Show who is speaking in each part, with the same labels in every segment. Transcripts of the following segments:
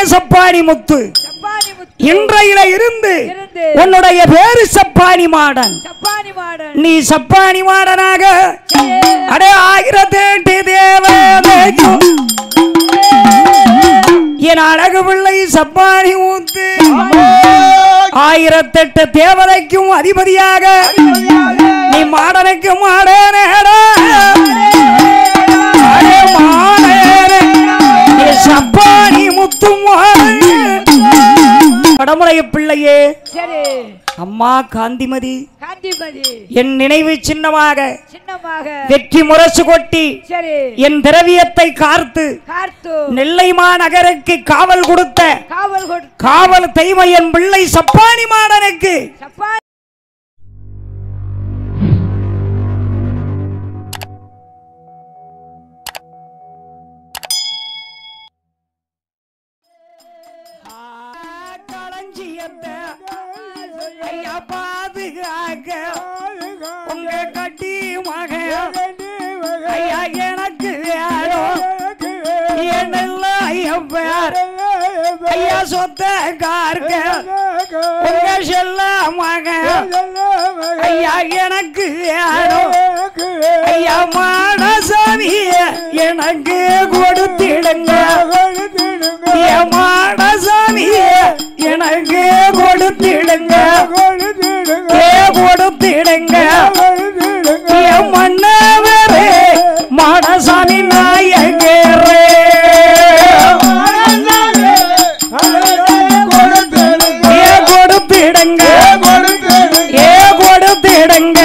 Speaker 1: சப்பானி முத்து
Speaker 2: சப்பானி முத்து
Speaker 1: இன்றையில இருந்து
Speaker 2: இருந்து
Speaker 1: உன்னுடைய பேரு சப்பானி மாடன்
Speaker 2: சப்பானி மாடன்
Speaker 1: நீ சப்பானி மாடனாக
Speaker 2: சரி.
Speaker 1: அடே ஆயிரத்தெட்டு தேவதைக்கும் என் அழகு பிள்ளை சப்பானி ஊத்து ஆயிரத்தெட்டு தேவதைக்கும் அதிபதியாக நீ மாடனுக்கு மாடனேடா அடே மாடனே, நீ சப்பானி முத்தும் வடமுறைய பிள்ளையே
Speaker 2: சரி
Speaker 1: அம்மா காந்திமதி
Speaker 2: காந்திமதி
Speaker 1: என் நினைவு சின்னமாக
Speaker 2: சின்னமாக
Speaker 1: வெற்றி முரசு கொட்டி
Speaker 2: சரி
Speaker 1: என் திரவியத்தை கார்த்து
Speaker 2: கார்த்து
Speaker 1: நெல்லை மாநகருக்கு காவல் கொடுத்த
Speaker 2: காவல் கொடு
Speaker 1: காவல் தெய்வம் என் பிள்ளை சப்பானி மாடனுக்கு
Speaker 2: சப்பானி
Speaker 1: களஞ்சியத்தை ஐயா பாதுகாக்க உங்க கட்டி மகன் ஐயா எனக்கு வேணும் என்னெல்ல ஐயப்பார் ஐயா சொத்த கார்க உங்க செல்ல மகன் ஐயா எனக்கு வேணும் ஐயா மாடசாமிய எனக்கு கொடுத்திடுங்க என் மாடசாமிய எனக்கு கொடுத்திடுங்க ஏ கொடுத்திடுங்க என் மன்னவரே மாடசாமி நாயகரே ஏ கொடுத்திடுங்க ஏ கொடுத்திடுங்க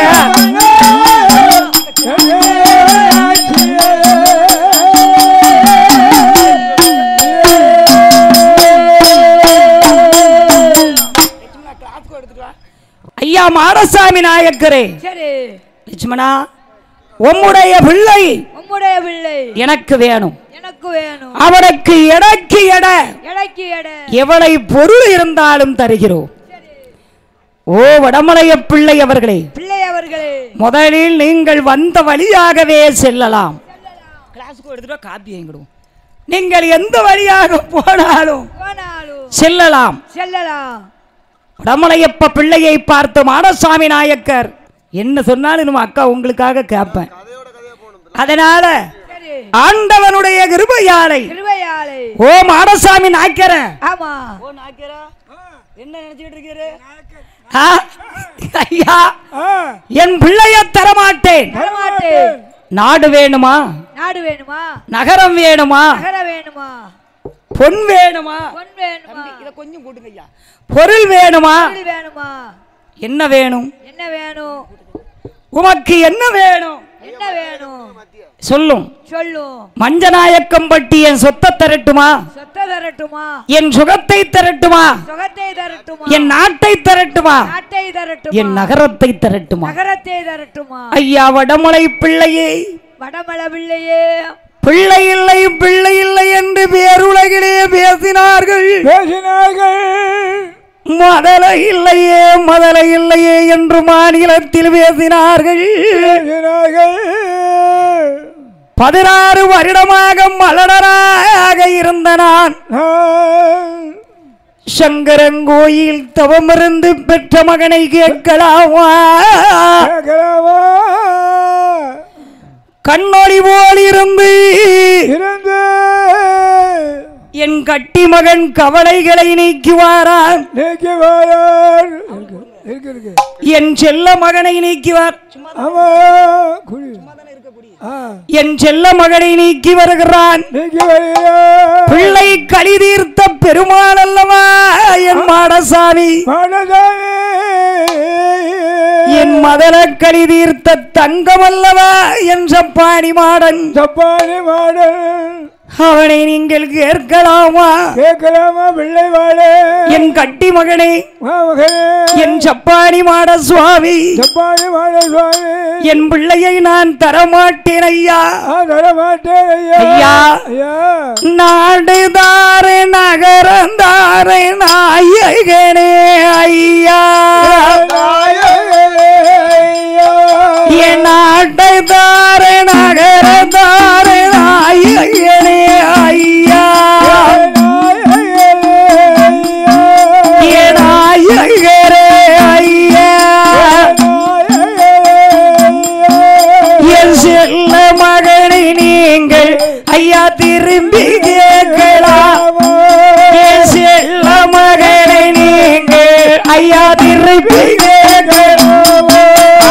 Speaker 1: ஐயா மாடசாமி நாயக்கரே
Speaker 2: சரி
Speaker 1: லட்சுமணா உம்முடைய பிள்ளை
Speaker 2: உம்முடைய பிள்ளை
Speaker 1: எனக்கு வேணும்
Speaker 2: எனக்கு வேணும்
Speaker 1: அவனுக்கு எடைக்கு எடை
Speaker 2: எடைக்கு எடை
Speaker 1: எவளை பொருள் இருந்தாலும் தருகிறோம் ஓ வடமலைய பிள்ளை அவர்களே
Speaker 2: பிள்ளை அவர்களே
Speaker 1: முதலில் நீங்கள் வந்த வழியாகவே செல்லலாம் கிளாஸுக்கு எடுத்துட்டு காப்பி வாங்கிடுவோம் நீங்கள் எந்த வழியாக போனாலும்
Speaker 2: போனாலும்
Speaker 1: செல்லலாம்
Speaker 2: செல்லலாம்
Speaker 1: வடமலையப்ப பிள்ளையை பார்த்து மாடசாமி நாயக்கர் என்ன சொன்னாலும் நம்ம அக்கா உங்களுக்காக கேட்பேன் அதனால
Speaker 2: சரி
Speaker 1: ஆண்டவனுடைய கிருபையாலை
Speaker 2: திருவையாளை
Speaker 1: ஓ மாடசாமி நாய்க்கர
Speaker 2: ஆமா
Speaker 1: ஓ நாய்க்கர என்ன நினைச்சிட்டு இருக்கிற ஐயா என் பிள்ளைய தரமாட்டேன்
Speaker 2: தரமாட்டேன்
Speaker 1: நாடு வேணுமா
Speaker 2: நாடு வேணுமா
Speaker 1: நகரம் வேணுமா
Speaker 2: நகர வேணுமா
Speaker 1: பொன் வேணுமா
Speaker 2: பொன் வேணுமா
Speaker 1: இத கொஞ்சம் கூட்டுங்க ஐயா பொருள் வேணுமா
Speaker 2: வீடு வேணுமா
Speaker 1: என்ன வேணும்
Speaker 2: என்ன வேணும்
Speaker 1: உமக்கு என்ன வேணும்
Speaker 2: என்ன வேணும்
Speaker 1: சொல்லும்
Speaker 2: சொல்லும்
Speaker 1: மஞ்சநாயக்கம் பட்டி என் சொத்தை தரட்டுமா
Speaker 2: சொத்தை தரட்டுமா
Speaker 1: என் சுகத்தை தரட்டுமா
Speaker 2: சுகத்தை தரட்டுமா
Speaker 1: என் நாட்டை தரட்டுமா
Speaker 2: நாட்டை
Speaker 1: என்
Speaker 2: தரட்டுமா
Speaker 1: நகரத்தை தரட்டுமா
Speaker 2: நகரத்தை தரட்டுமா
Speaker 1: ஐயா வடமலை பிள்ளையே
Speaker 2: வடமல பிள்ளையே
Speaker 1: பிள்ளை இல்லை பிள்ளை இல்லை என்று பேருலகிலே பேசினார்கள் மதல இல்லையே மதல இல்லையே என்று மாநிலத்தில் பேசினார்கள் பதினாறு வருடமாக மலடராக இருந்த நான் சங்கரங்கோயில் தவமிருந்து பெற்ற மகனை கேட்கலாமா கண்ணொளி போல் இருந்து
Speaker 3: இருந்து
Speaker 1: என் கட்டி மகன் கவலைகளை நீக்குவாரான்
Speaker 3: நீக்கி வாரார் இருக்கு இருக்கு இருக்கு
Speaker 1: என் செல்ல மகனை நீக்குவார்
Speaker 3: ஆமா குடி ஆ
Speaker 1: என் செல்ல மகனை நீக்கி வருகிறான்
Speaker 3: நீக்கி வருகிறார்
Speaker 1: பிள்ளை களி தீர்த்த பெருமாள் அல்லவா என் மாடசாமி
Speaker 3: மாடசாமி
Speaker 1: என் மதன களி தீர்த்த தங்கம் அல்லவா என் சப்பாணி மாடன்
Speaker 3: சப்பானி மாடல்
Speaker 1: அவனை நீங்கள் கேட்கலாமா
Speaker 3: கேட்கலாமா பிள்ளை வாழ
Speaker 1: என் கட்டி மகனே
Speaker 3: மகனே
Speaker 1: என் சப்பாணி மாட சுவாமி
Speaker 3: சப்பானி மாட சுவாமி
Speaker 1: என் பிள்ளையை நான் தரமாட்டேன் ஐயா
Speaker 3: ஆ தரமாட்டேன் ஐயா
Speaker 1: ஐயா.
Speaker 3: ஐயா
Speaker 1: நாடுதாரே நகரந்தாரே நாயகனே ஐயா
Speaker 3: நாயகனே ஐயா
Speaker 1: என் நாட்டை தாரே நகரந்தாரே நாயகனே ஐயா
Speaker 3: நாயகனே
Speaker 1: ஐயா திருப்பி கேட்கலாமோ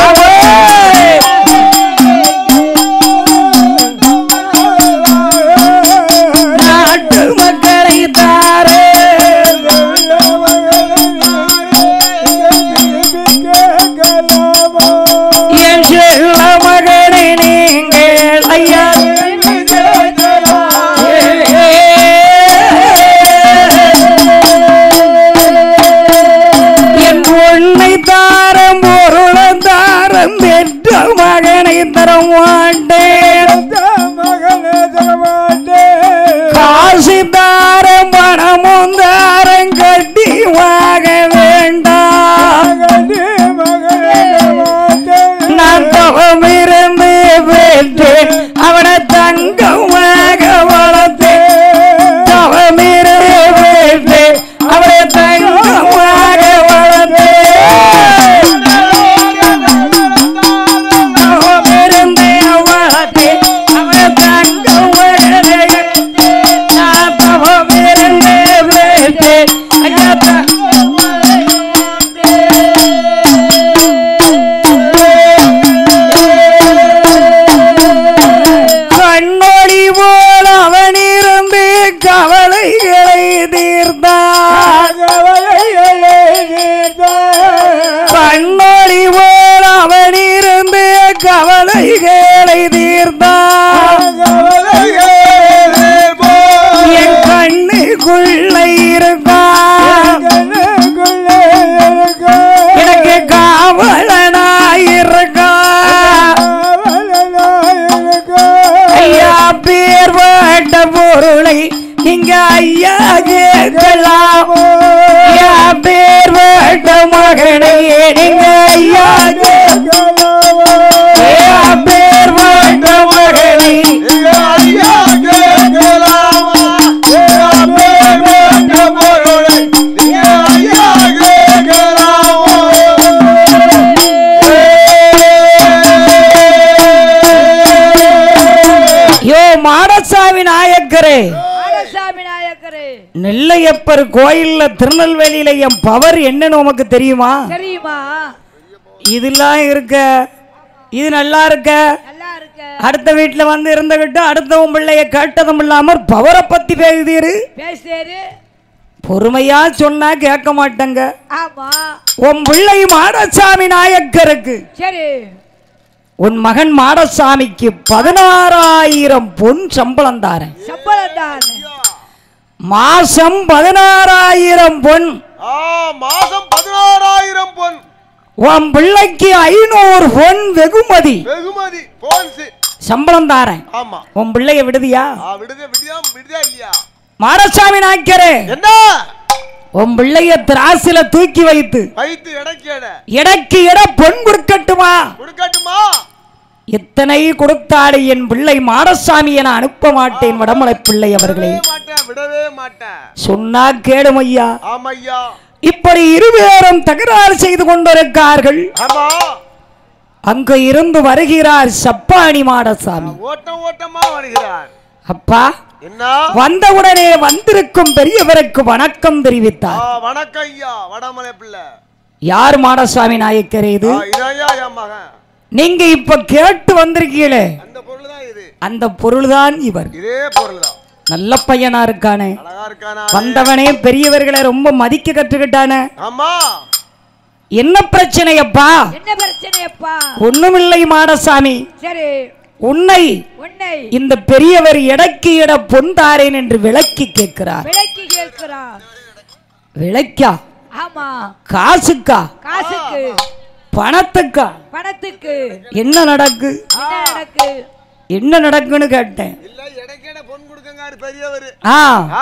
Speaker 1: நாட்டு மக்களை தாரே என் செல்ல மகனை நீங்கள் ஐயா என் பொண்ணை தாரம் பொருளம் தாரம் பெற்ற மகனை தர மாட்டேன் காசு தாரம் பணமும் தாரம் கட்டி வாங்க வேண்டாம் நான் தவம் இருந்து பெற்றேன் அவனை தங்கமாக வளர்த்தேன் தவம் இருந்து பெற்றேன் அவனை தங்கமாக வளர்த்தேன் தவம் இருந்து வளர்த்தேன் அவனை தங்கமாக நான் தவம் இருந்து பெற்றேன் ஐயா த- கண்ணொளி போல் அவன் இருந்து கவலைகளை தீர்த்தான் கண்ணொளி போல் அவன் இருந்து கவலைகளை தீர்த்தான் என் கண்ணுக்குள்ள இருக்கான் எனக்கு காவலனாயிருக்கான் ஐயா பேர் வேண்ட பொருளை நீங்க ஐயா கேட்கலாம் ஐயா பேர் வேண்ட மகனை நீங்க ஐயா கேட்கலாம். ஐயா பேர் வேண்ட மகனை யோ மாடசாமி நாயக்கரே
Speaker 2: ஆடசாமி நாயக்கரே
Speaker 1: நெல்லையப்பர் கோயில்ல திருநெல்வேலியில என் பவர் என்னன்னு உமக்கு தெரியுமா
Speaker 2: தெரியுமா
Speaker 1: இதெல்லாம் இருக்க இது நல்லா இருக்க
Speaker 2: நல்லா இருக்க
Speaker 1: அடுத்த வீட்டுல வந்து இருந்துகிட்டு அடுத்தவன் பிள்ளைய கேட்டதும் இல்லாம பவரை பத்தி பேசுதீரு
Speaker 2: பேசுறேரு
Speaker 1: பொறுமையா சொன்னா கேட்க மாட்டேங்க
Speaker 2: ஆமா
Speaker 1: உன் பிள்ளை மாடசாமி நாயக்கருக்கு
Speaker 2: சரி
Speaker 1: உன் மகன் மாடசாமிக்கு பதினாறாயிரம் பொன் சம்பளம் தாரேன்
Speaker 2: சம்பளம் தான்
Speaker 1: மாசம் பதினாறாயிரம் பொன்
Speaker 3: மாசம் பதினாறாயிரம் பொன்
Speaker 1: உன் பிள்ளைக்கு ஐநூறு பொன் வெகுமதி
Speaker 3: வெகுமதி போன்ஸ்
Speaker 1: சம்பளம் தாரேன்
Speaker 3: ஆமா
Speaker 1: உன் பிள்ளைய விடுதியா
Speaker 3: ஆ, விடுதே விடுதா விடுதா இல்லையா
Speaker 1: மாடசாமி நாய்க்கரே
Speaker 3: என்ன
Speaker 1: உன் பிள்ளைய திராசில தூக்கி வைத்து
Speaker 3: வயிற்று எடைக்கேட
Speaker 1: எடைக்கு எடை பொன் கொடுக்கட்டுமா
Speaker 3: கொடுக்கட்டுமா
Speaker 1: எத்தனை கொடுத்தாடு என் பிள்ளை மாடசாமி என அனுப்ப மாட்டேன் வடமலை பிள்ளை அவர்களே
Speaker 3: விடவே மாட்டேன் விடவே மாட்டேன்
Speaker 1: சொன்னா கேடும் ஐயா
Speaker 3: ஆமையா
Speaker 1: இப்படி இருவேரும் தகராறு செய்து கொண்டிருக்கார்கள்
Speaker 3: ஆமா
Speaker 1: அங்கு இருந்து வருகிறார் சப்பாணி மாடசாமி
Speaker 3: ஓட்டம் ஓட்டமா வருகிறார்
Speaker 1: அப்பா
Speaker 3: என்ன
Speaker 1: வந்தவுடனே வந்திருக்கும் பெரியவருக்கு வணக்கம்
Speaker 3: ஆ,
Speaker 1: தெரிவித்தார்
Speaker 3: வணக்கம் ஐயா வடமலை பிள்ளை
Speaker 1: யார் மாடசாமி நாயக்கரே இது
Speaker 3: ஆ, இதையா என் மகன்
Speaker 1: நீங்க இப்ப கேட்டு வந்திருக்கீங்களே
Speaker 3: அந்த பொருள் தான் இது
Speaker 1: அந்த பொருள்தான் இவர்
Speaker 3: இதே பொருள் தான்
Speaker 1: நல்ல பையனா இருக்கானே
Speaker 3: அழகா இருக்கானா
Speaker 1: வந்தவனே பெரியவர்களை ரொம்ப மதிக்க கற்றுக்கிட்டானே
Speaker 3: ஆமா
Speaker 1: என்ன பிரச்சனை அப்பா
Speaker 2: என்ன பிரச்சனையப்பா
Speaker 1: ஒண்ணுமில்லை மாடசாமி
Speaker 2: சரி
Speaker 1: உன்னை
Speaker 2: உன்னை
Speaker 1: இந்த பெரியவர் எடைக்கு எட பொன்தாரேன் என்று விளக்கி கேட்கிறார்
Speaker 2: விலைக்கு கேட்கிறான்
Speaker 1: விளக்கா
Speaker 2: ஆமா
Speaker 1: காசுக்கா
Speaker 2: காசுக்கு
Speaker 1: பணத்துக்கா
Speaker 2: பணத்துக்கு
Speaker 1: என்ன நடக்கு
Speaker 2: என்ன நடக்கு
Speaker 1: என்ன நடக்குன்னு கேட்டேன்
Speaker 3: இல்ல எடைக்கேட பொன் கொடுக்கங்காரு பெரியவர்
Speaker 1: ஆ
Speaker 3: ஆ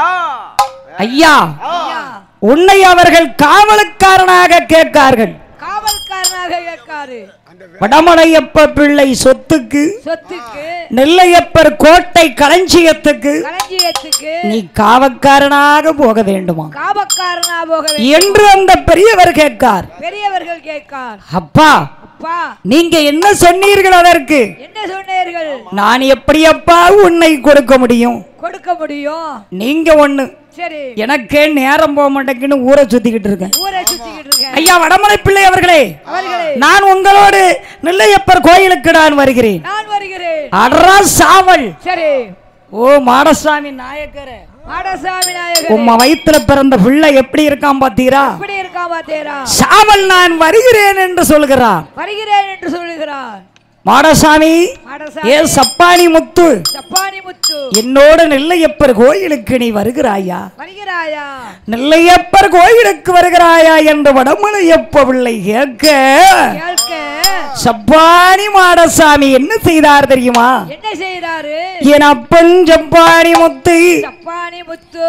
Speaker 1: ஐயா
Speaker 2: ஐயா,
Speaker 1: உன்னை அவர்கள் காவலுக்காரனாக கேட்கார்கள்
Speaker 2: காவல்காரனாக கேட்காரு
Speaker 1: வடமலையப்ப பிள்ளை சொத்துக்கு
Speaker 2: சொத்துக்கு
Speaker 1: நெல்லையப்பர் கோட்டை களஞ்சியத்துக்கு
Speaker 2: களஞ்சியத்துக்கு
Speaker 1: நீ காவக்காரனாக போக வேண்டுமா
Speaker 2: காவக்காரனா போக வேண்டும்.
Speaker 1: என்று அந்த பெரியவர் கேட்கார்
Speaker 2: பெரியவர்கள் கேட்கார்
Speaker 1: அப்பா
Speaker 2: அப்பா
Speaker 1: நீங்க என்ன சொன்னீர்கள் அதற்கு
Speaker 2: என்ன சொன்னீர்கள்
Speaker 1: நான் எப்படி அப்பா உன்னை கொடுக்க முடியும்
Speaker 2: கொடுக்க முடியும்
Speaker 1: நீங்க ஒண்ணு
Speaker 2: சரி
Speaker 1: எனக்கே நேரம் போக மாட்டேங்குன்னு ஊரை சுத்திக்கிட்டு இருக்கேன்
Speaker 2: ஊரை சுத்திக்கிட்டு இருக்கேன்
Speaker 1: ஐயா வடமலை பிள்ளை அவர்களே
Speaker 2: அவர்களே
Speaker 1: நான் உங்களோடு நெல்லையப்பர் கோயிலுக்கு நான் வருகிறேன்
Speaker 2: நான் வருகிறேன்
Speaker 1: அடரா சாவல்
Speaker 2: சரி
Speaker 1: ஓ மாடசாமி நாயக்கர
Speaker 2: மாடசாமி நாயகர்
Speaker 1: உம்ம வயித்துல பிறந்த பிள்ளை எப்படி இருக்கான் பாத்தீரா
Speaker 2: எப்படி இருக்கா பாத்தேரா
Speaker 1: சாவல் நான் வருகிறேன் என்று சொல்கிறான்
Speaker 2: வருகிறேன் என்று சொல்லுகிறார்
Speaker 1: மாடசாமி
Speaker 2: மாடசாமி
Speaker 1: ஏ சப்பானி முத்து
Speaker 2: சப்பானி முத்து
Speaker 1: என்னோட நெல்லையப்பர் கோயிலுக்கு நீ வருகிறாயா
Speaker 2: வருகிறாயா
Speaker 1: நெல்லையப்பர் கோயிலுக்கு வருகிறாயா என்று வடமலையப்ப பிள்ளை கேட்க
Speaker 2: கேட்க
Speaker 1: சப்பானி மாடசாமி என்ன செய்தார் தெரியுமா
Speaker 2: என்ன செய்யறாரு
Speaker 1: என் அப்பன் சப்பானி முத்து
Speaker 2: சப்பானி முத்து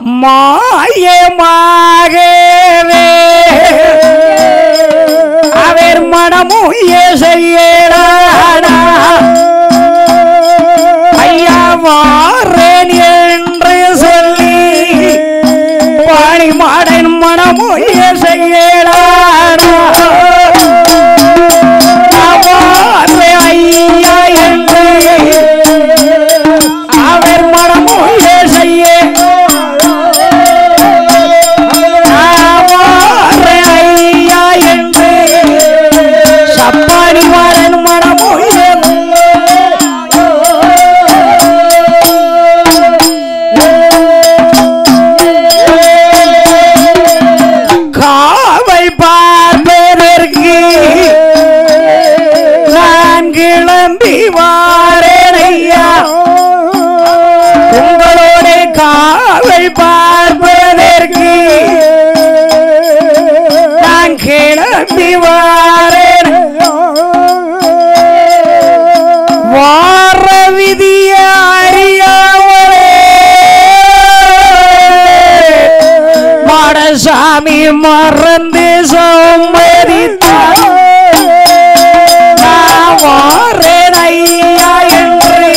Speaker 1: மாயமாகவே அவர் மனமும் செய்யலானா ஐயா வாரேன் என்று சொல்லி பாணி மாடன் மனமும் செய்யலானா வாரே ஐயா என்று அவர் மனமும் செய்ய ஆவாரே ஐயா என்று சப்பானி மாடன் மனமும் காவல் பார்ப்பதற்கு நான் கிளம்பி வாரேன் ஐயா உங்களோட காவல் பார்ப்பதற்கு நான் கிளம்பி வாரேன் வார விதிய அறியாமலே மாடசாமி மறந்து சம்மதித்தார் நான் வாரேன் ஐயா என்று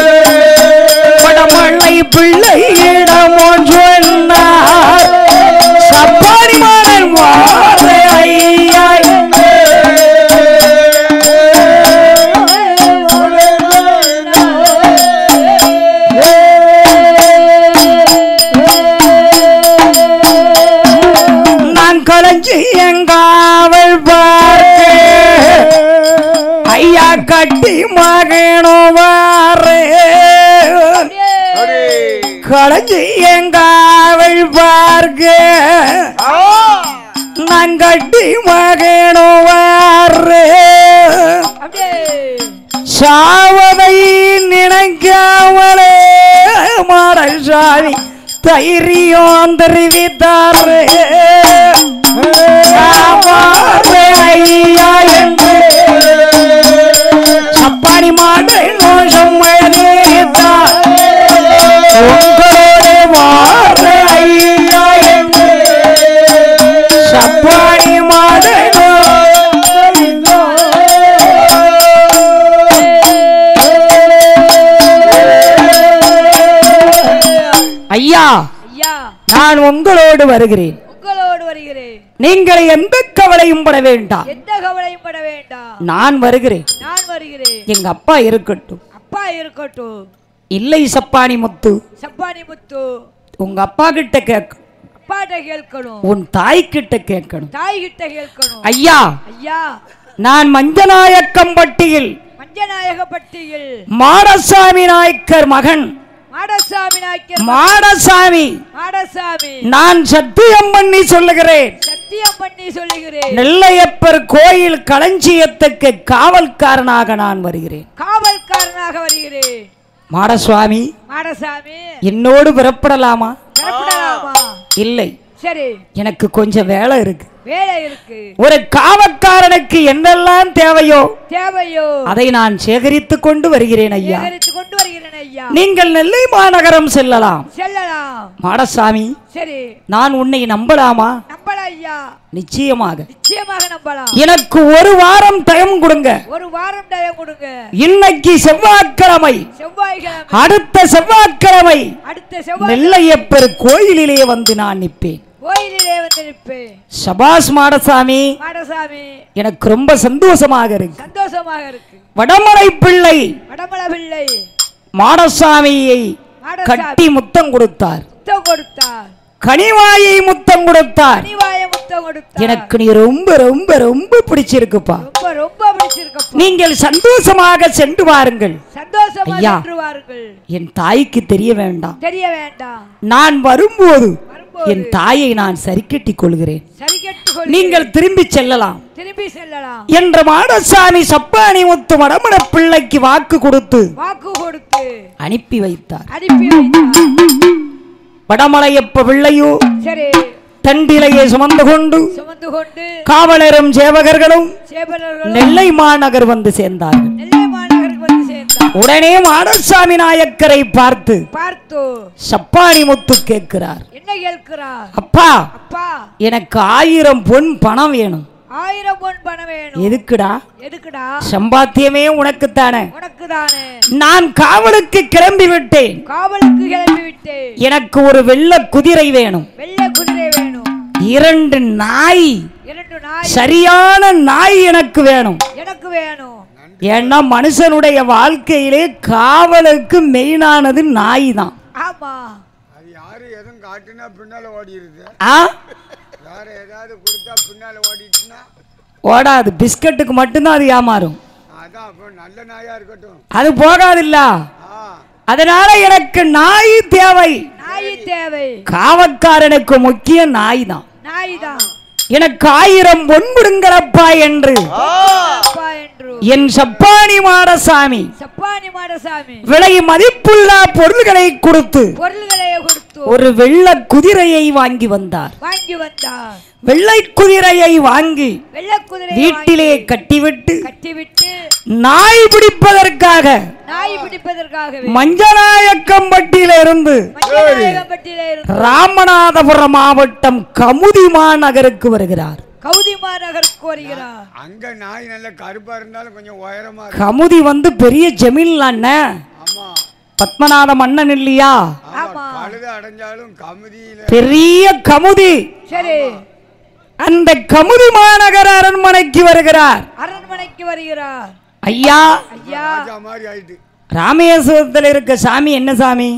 Speaker 1: வடமலை பிள்ளையிடமோ சொன்னார் சப்பாரி மாடன் வாரே ஐயா என்று நான் களைஞ்சி எங்காவல் பார்க்க ஐயா கட்டி மகனுவாரே
Speaker 3: அடி.
Speaker 1: களைஞ்சி எங்காவல் பார்க்க
Speaker 3: ஆ.
Speaker 1: நான் கட்டி மகனுவாரே
Speaker 2: அப்படியே
Speaker 1: சாவதை நினைக்காமலே மாடசாமி தைரியம் தெரிவித்தாரே ஆவாரே ஐயா என்று சப்பானி மாட்டை நோஷம் எழுதித்தார் உங்களோட வாரே ஐயா என்று சப்பானி மாட்டை ஐயா
Speaker 2: ஐயா
Speaker 1: நான் உங்களோடு வருகிறேன்
Speaker 2: உங்களோடு வருகிறேன்
Speaker 1: நீங்கள் எந்த கவலையும் பட வேண்டாம்
Speaker 2: எந்த கவலையும் பட வேண்டாம்
Speaker 1: நான் வருகிறேன்
Speaker 2: நான் வருகிறேன்
Speaker 1: எங்க அப்பா இருக்கட்டும்
Speaker 2: அப்பா இருக்கட்டும்
Speaker 1: இல்லை சப்பானி முத்து
Speaker 2: சப்பானி முத்து
Speaker 1: உங்க அப்பா கிட்ட கேட்க
Speaker 2: அப்பாட்ட கேட்கணும்
Speaker 1: உன் தாய் கிட்ட கேட்கணும்
Speaker 2: தாய் கிட்ட கேட்கணும்
Speaker 1: ஐயா
Speaker 2: ஐயா
Speaker 1: நான் மஞ்சநாயக்கம்பட்டியில்
Speaker 2: மஞ்சநாயகப்பட்டியில்
Speaker 1: மாடசாமி நாயக்கர் மகன்
Speaker 2: மாடசாமி நாய்க்கர்
Speaker 1: மாடசாமி
Speaker 2: மாடசாமி
Speaker 1: நான் சத்தியம் பண்ணி சொல்லுகிறேன்
Speaker 2: சத்தியம் பண்ணி சொல்லுகிறேன்
Speaker 1: நெல்லையப்பர் கோயில் களஞ்சியத்துக்கு காவல்காரனாக நான் வருகிறேன்
Speaker 2: காவல்காரனாக வருகிறேன்
Speaker 1: மாடசுவாமி
Speaker 2: மாடசாமி
Speaker 1: என்னோடு புறப்படலாமா
Speaker 2: பெறப்படலாமா
Speaker 1: இல்லை
Speaker 2: சரி
Speaker 1: எனக்கு கொஞ்சம் வேலை இருக்கு
Speaker 2: வேலை இருக்கு
Speaker 1: ஒரு காவற்காரனுக்கு என்னெல்லாம் தேவையோ
Speaker 2: தேவையோ
Speaker 1: அதை நான் சேகரித்துக் கொண்டு வருகிறேன் ஐயா
Speaker 2: சேகரித்து கொண்டு வருகிறேன் ஐயா
Speaker 1: நீங்கள் நெல்லை மாநகரம் செல்லலாம்
Speaker 2: செல்லலாம்
Speaker 1: மாடசாமி
Speaker 2: சரி
Speaker 1: நான் உன்னை நம்பலாமா
Speaker 2: நம்பலாம் ஐயா
Speaker 1: நிச்சயமாக
Speaker 2: நிச்சயமாக நம்பலாம்
Speaker 1: எனக்கு ஒரு வாரம் டைம் கொடுங்க
Speaker 2: ஒரு வாரம் டயம் கொடுங்க
Speaker 1: இன்னைக்கு செவ்வாய்க்கிழமை
Speaker 2: செவ்வாய்க்கிழமை
Speaker 1: அடுத்த செவ்வாய்க்கிழமை
Speaker 2: அடுத்த செவ்வாய்
Speaker 1: நெல்லையப்பர் கோயிலிலே வந்து நான் நிற்பேன்
Speaker 2: கோயிலிலே வந்து நிற்பேன்
Speaker 1: சபாஸ் மாடசாமி
Speaker 2: மாடசாமி
Speaker 1: எனக்கு ரொம்ப சந்தோஷமாக இருக்கு
Speaker 2: சந்தோஷமாக இருக்கு
Speaker 1: வடமலை பிள்ளை
Speaker 2: வடமல பிள்ளை
Speaker 1: மாடசாமியை
Speaker 2: மாடசாமி
Speaker 1: கட்டி முத்தம் கொடுத்தார்
Speaker 2: முத்தம் கொடுத்தார்
Speaker 1: கனிவாயை முத்தம் கொடுத்தார்
Speaker 2: அணிவாய முத்தம் கொடுத்தார்
Speaker 1: எனக்கு நீ ரொம்ப ரொம்ப ரொம்ப பிடிச்சிருக்குப்பா
Speaker 2: ரொம்ப ரொம்ப பிடிச்சிருக்கப்பா
Speaker 1: நீங்கள் சந்தோஷமாக சென்று வாருங்கள்
Speaker 2: சந்தோஷமா
Speaker 1: ஐயா.
Speaker 2: சென்றுவார்கள்
Speaker 1: என் தாய்க்கு தெரிய வேண்டாம்
Speaker 2: தெரிய வேண்டாம்
Speaker 1: நான் வரும்போது
Speaker 2: வரும்போது
Speaker 1: என் தாயை நான் சரி கட்டிக் கொள்கிறேன்
Speaker 2: சரி கட்டு
Speaker 1: நீங்கள் திரும்பி செல்லலாம்
Speaker 2: திரும்பி செல்லலாம்
Speaker 1: என்ற மாடசாமி சப்பானி முத்து வடமட பிள்ளைக்கு வாக்கு கொடுத்து
Speaker 2: வாக்கு கொடுத்து
Speaker 1: அனுப்பி வைத்தார்
Speaker 2: அனுப்பி வைத்தார்
Speaker 1: வடமலையப்ப பிள்ளையோ
Speaker 2: சரி
Speaker 1: தண்டிலையை சுமந்து கொண்டு
Speaker 2: சுமந்து கொண்டு
Speaker 1: காவலரும் சேவகர்களும்
Speaker 2: சேவலர்கள்
Speaker 1: நெல்லை மாநகர் வந்து சேர்ந்தார்கள்
Speaker 2: நெல்லை மாநகருக்கு வந்து சேர்ந்தார்
Speaker 1: உடனே மாடசாமி நாயக்கரை பார்த்து
Speaker 2: பார்த்தோ
Speaker 1: சப்பானி முத்து கேட்கிறார்
Speaker 2: என்ன கேட்கிறார்
Speaker 1: அப்பா
Speaker 2: அப்பா
Speaker 1: எனக்கு ஆயிரம் பொன் பணம் வேணும்
Speaker 2: ஆயிரம் பொன் பணம் வேணும்
Speaker 1: எதுக்குடா
Speaker 2: எதுக்குடா
Speaker 1: சம்பாத்தியமே உனக்குத்தானே
Speaker 2: உனக்கு தானே
Speaker 1: நான் காவலுக்கு கிளம்பி விட்டேன்
Speaker 2: காவலுக்கு கிளம்பி விட்டேன்
Speaker 1: எனக்கு ஒரு வெள்ள குதிரை வேணும்
Speaker 2: வெள்ளை குதிரை வேணும்
Speaker 1: இரண்டு நாய்
Speaker 2: இரண்டு நாய்
Speaker 1: சரியான நாய் எனக்கு வேணும்
Speaker 2: எனக்கு வேணும்
Speaker 1: ஏன்னா மனுஷனுடைய வாழ்க்கையிலே காவலுக்கு மெயினானது நாய் தான்
Speaker 2: ஆமா
Speaker 3: அது யாரு எதுவும் காட்டுனா பின்னால ஓடிடுது
Speaker 1: ஆ
Speaker 3: வேற ஏதாவது கொடுத்தா பின்னால ஓடிட்டுனா
Speaker 1: ஓடாது பிஸ்கட்டுக்கு மட்டும்தான் அது ஏமாறும்
Speaker 3: அதான் அப்போ நல்ல நாயா இருக்கட்டும்
Speaker 1: அது போகாதில்ல
Speaker 3: ஆ
Speaker 1: அதனால எனக்கு நாய் தேவை
Speaker 2: நாய் தேவை
Speaker 1: காவற்காரனுக்கு முக்கிய நாய் தான்
Speaker 2: நாய் தான்
Speaker 1: எனக்கு ஆயிரம் பொன் கொடுங்களப்பா என்று
Speaker 2: அப்பா என்று
Speaker 1: என் சப்பானி மாடசாமி
Speaker 2: சப்பானி மாடசாமி
Speaker 1: விலை மதிப்புள்ள பொருள்களை கொடுத்து
Speaker 2: பொருள்களை கொடுத்து
Speaker 1: ஒரு வெள்ள குதிரையை வாங்கி வந்தார்
Speaker 2: வாங்கி வந்தார்
Speaker 1: வெள்ளை குதிரையை வாங்கி
Speaker 2: வெள்ளை குதிரை
Speaker 1: வீட்டிலே கட்டிவிட்டு
Speaker 2: கட்டிவிட்டு
Speaker 1: நாய் பிடிப்பதற்காக
Speaker 2: நாய் பிடிப்பதற்காகவே
Speaker 1: மஞ்சநாயக்கம்பட்டியில இருந்து
Speaker 2: மஞ்சநாயகம்பட்டியில இருந்து
Speaker 1: ராமநாதபுரம் மாவட்டம் கமுதிமா நகருக்கு வருகிறார்
Speaker 2: கௌதிமா நகருக்கு வருகிறார்
Speaker 3: அங்க நாய் நல்ல கருப்பா இருந்தாலும் கொஞ்சம் உயரமா இருக்கும்
Speaker 1: கமுதி வந்து பெரிய ஜமீன் அண்ணன்
Speaker 3: ஆமா
Speaker 1: பத்மநாத மன்னன் இல்லையா
Speaker 3: ஆமா கழுத அடைஞ்சாலும் கமுதியில
Speaker 1: பெரிய கமுதி
Speaker 2: சரி
Speaker 1: அந்த கமுதி மாநகர அரண்மனைக்கு வருகிறார்
Speaker 2: அரண்மனைக்கு வருகிறார்
Speaker 1: ஐயா
Speaker 2: ஐயா
Speaker 3: ராஜா மாதிரி ஆயிட்டு
Speaker 1: ராமேஸ்வரத்தில் இருக்க சாமி என்ன சாமி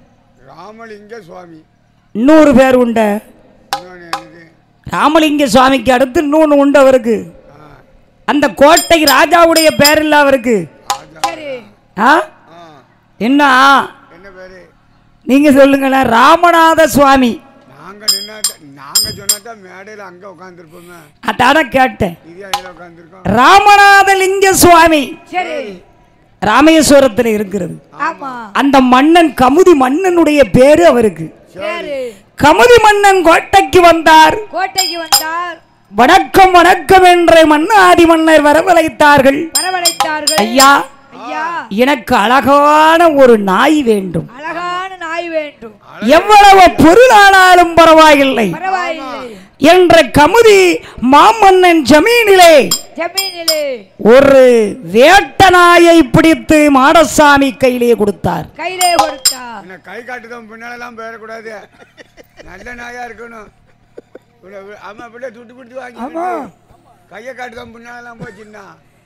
Speaker 3: ராமலிங்க சுவாமி
Speaker 1: இன்னொரு பேர் உண்ட
Speaker 3: இன்னொன்னு என்னது
Speaker 1: ராமலிங்க சுவாமிக்கு அடுத்து இன்னொன்று உண்டு அவருக்கு
Speaker 3: ஆ,
Speaker 1: அந்த கோட்டை ராஜாவுடைய பேர் இல்ல அவருக்கு
Speaker 3: ராஜா
Speaker 2: சரி
Speaker 1: ஆ
Speaker 3: ஆ,
Speaker 1: என்ன
Speaker 3: என்ன பேரு
Speaker 1: நீங்க சொல்லுங்களேன் ராமநாத சுவாமி
Speaker 3: நாங்க நின்னாட்ட நாங்க சொன்னாதான் மேடையில அங்க உட்காந்துருப்போமே
Speaker 1: அதான கேட்டேன்
Speaker 3: இது அதில் உட்காந்துருக்கோம்
Speaker 1: ராமநாத லிங்க சுவாமி
Speaker 2: சரி
Speaker 1: ராமேஸ்வரத்தில் இருக்கிறது
Speaker 2: ஆமா
Speaker 1: அந்த மன்னன் கமுதி மன்னனுடைய பேரு அவருக்கு
Speaker 2: சரி
Speaker 1: கமுதி மன்னன் கோட்டைக்கு வந்தார்
Speaker 2: கோட்டைக்கு வந்தார்
Speaker 1: வணக்கம் வணக்கம் என்ற மன்னாதி மன்னர் வரவழைத்தார்கள்
Speaker 2: வரவழைத்தார்கள்
Speaker 1: ஐயா
Speaker 2: ஐயா
Speaker 1: எனக்கு அழகான ஒரு நாய் வேண்டும்
Speaker 2: அழகான நாய் வேண்டும்
Speaker 1: எவ்வளவு பொருளானாலும் பரவாயில்லை
Speaker 2: பரவாயில்லை
Speaker 1: என்ற கமுதி மாமன்னன் ஜமீனிலே
Speaker 2: ஜமீனிலே
Speaker 1: ஒரு வேட்ட நாயை பிடித்து மாடசாமி கையிலே கொடுத்தார்
Speaker 2: கையிலே கொடுத்தார்
Speaker 3: என்ன கை காட்டுதான் பின்னாலெல்லாம் போயிடக்கூடாது நல்ல நாயா இருக்கணும் இவ்வளவு வி- ஆமா பிள்ளை துட்டு பிடிச்சி வாங்கி கையை காட்டுதான் பின்னாலெல்லாம் போச்சுன்னா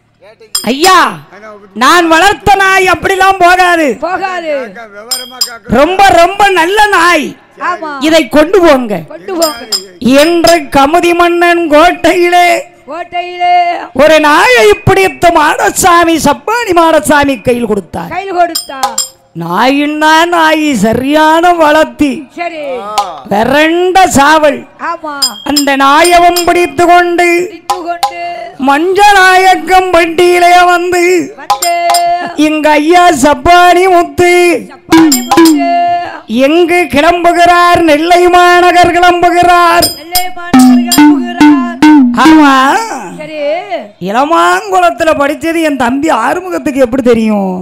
Speaker 1: ஐயா நான் வளர்த்த நாய் அப்படிலாம் போகாது
Speaker 2: போகாது
Speaker 3: காக்க, விவரமா காக்க
Speaker 1: ரொம்ப ரொம்ப நல்ல நாய்
Speaker 2: ஆமா
Speaker 1: இதை கொண்டு போங்க
Speaker 2: கொண்டு போங்க
Speaker 1: என்று கமுதி மன்னன் கோட்டையிலே
Speaker 2: கோட்டையிலே
Speaker 1: ஒரு நாயை பிடித்து மாடசாமி சப்பானி மாடசாமி கையில் கொடுத்தார்
Speaker 2: கையில் கொடுத்தார்
Speaker 1: நாயின்னா நாய் சரியான வளர்த்தி
Speaker 2: சரி
Speaker 1: விரண்ட சாவல்
Speaker 2: ஆமா
Speaker 1: அந்த நாயவும் பிடித்து கொண்டு
Speaker 2: திட்டு கொண்டு
Speaker 1: மஞ்ச நாயக்கம் பண்டியிலே வந்து
Speaker 2: வந்து
Speaker 1: எங்க ஐயா சப்பானி முத்து
Speaker 2: சப்பானி முத்து
Speaker 1: எங்கு கிளம்புகிறார் நெல்லை மாநகர் கிளம்புகிறார்
Speaker 2: நெல்லை மாநகர் கிளம்புகிறார்
Speaker 1: ஆமா
Speaker 2: சரி
Speaker 1: இளமாங்குளத்துல படிச்சது என் தம்பி ஆறுமுகத்துக்கு எப்படி தெரியும்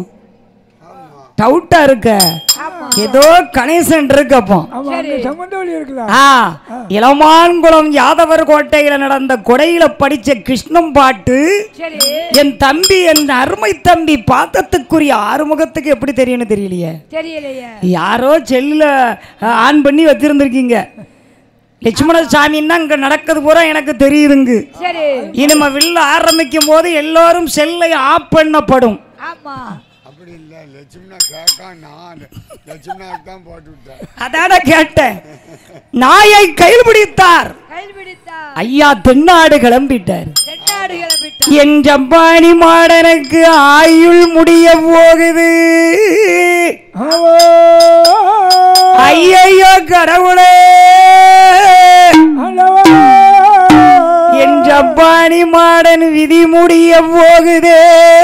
Speaker 1: டவுட்டா இருக்க
Speaker 2: ஆமா
Speaker 1: ஏதோ கணேசன் இருக்கு அப்போ
Speaker 2: சரி
Speaker 1: ஆ இளமான்குளம் யாதவர் கோட்டையில நடந்த கொடையில படிச்ச கிருஷ்ணம் பாட்டு
Speaker 2: சரி
Speaker 1: என் தம்பி என் அருமை தம்பி பாத்தத்துக்குரிய ஆறுமுகத்துக்கு எப்படி தெரியும்னு தெரியலையே
Speaker 2: தெரியலையே
Speaker 1: யாரோ செல்லுல அஹ், ஆன் பண்ணி வச்சிருந்திருக்கீங்க லட்சுமண சாமின்னா இங்க நடக்கிறது பூரா எனக்கு தெரியுதுங்க
Speaker 2: சரி
Speaker 1: இனிமே வில்ல ஆரம்பிக்கும் போது எல்லாரும் செல்லை ஆஃப் பண்ணப்படும்
Speaker 2: ஆமா
Speaker 3: அப்படி இல்ல லட்சுமணா கேட்கா நான் லட்சுமணாவுக்கு தான் போட்டு விட்டேன்
Speaker 1: அதான கேட்டேன் நாயை கையில் பிடித்தார்
Speaker 2: கையில் பிடித்தார்
Speaker 1: ஐயா தென்னாடு கிளம்பிட்டார்
Speaker 2: தென்னாடு கிளம்பிட்டார்
Speaker 1: என் ஜப்பானி மாடனுக்கு ஆயுள் முடிய போகுது ஐயையோ கடவுளே என் ஜப்பானி மாடன் விதி முடிய போகுதே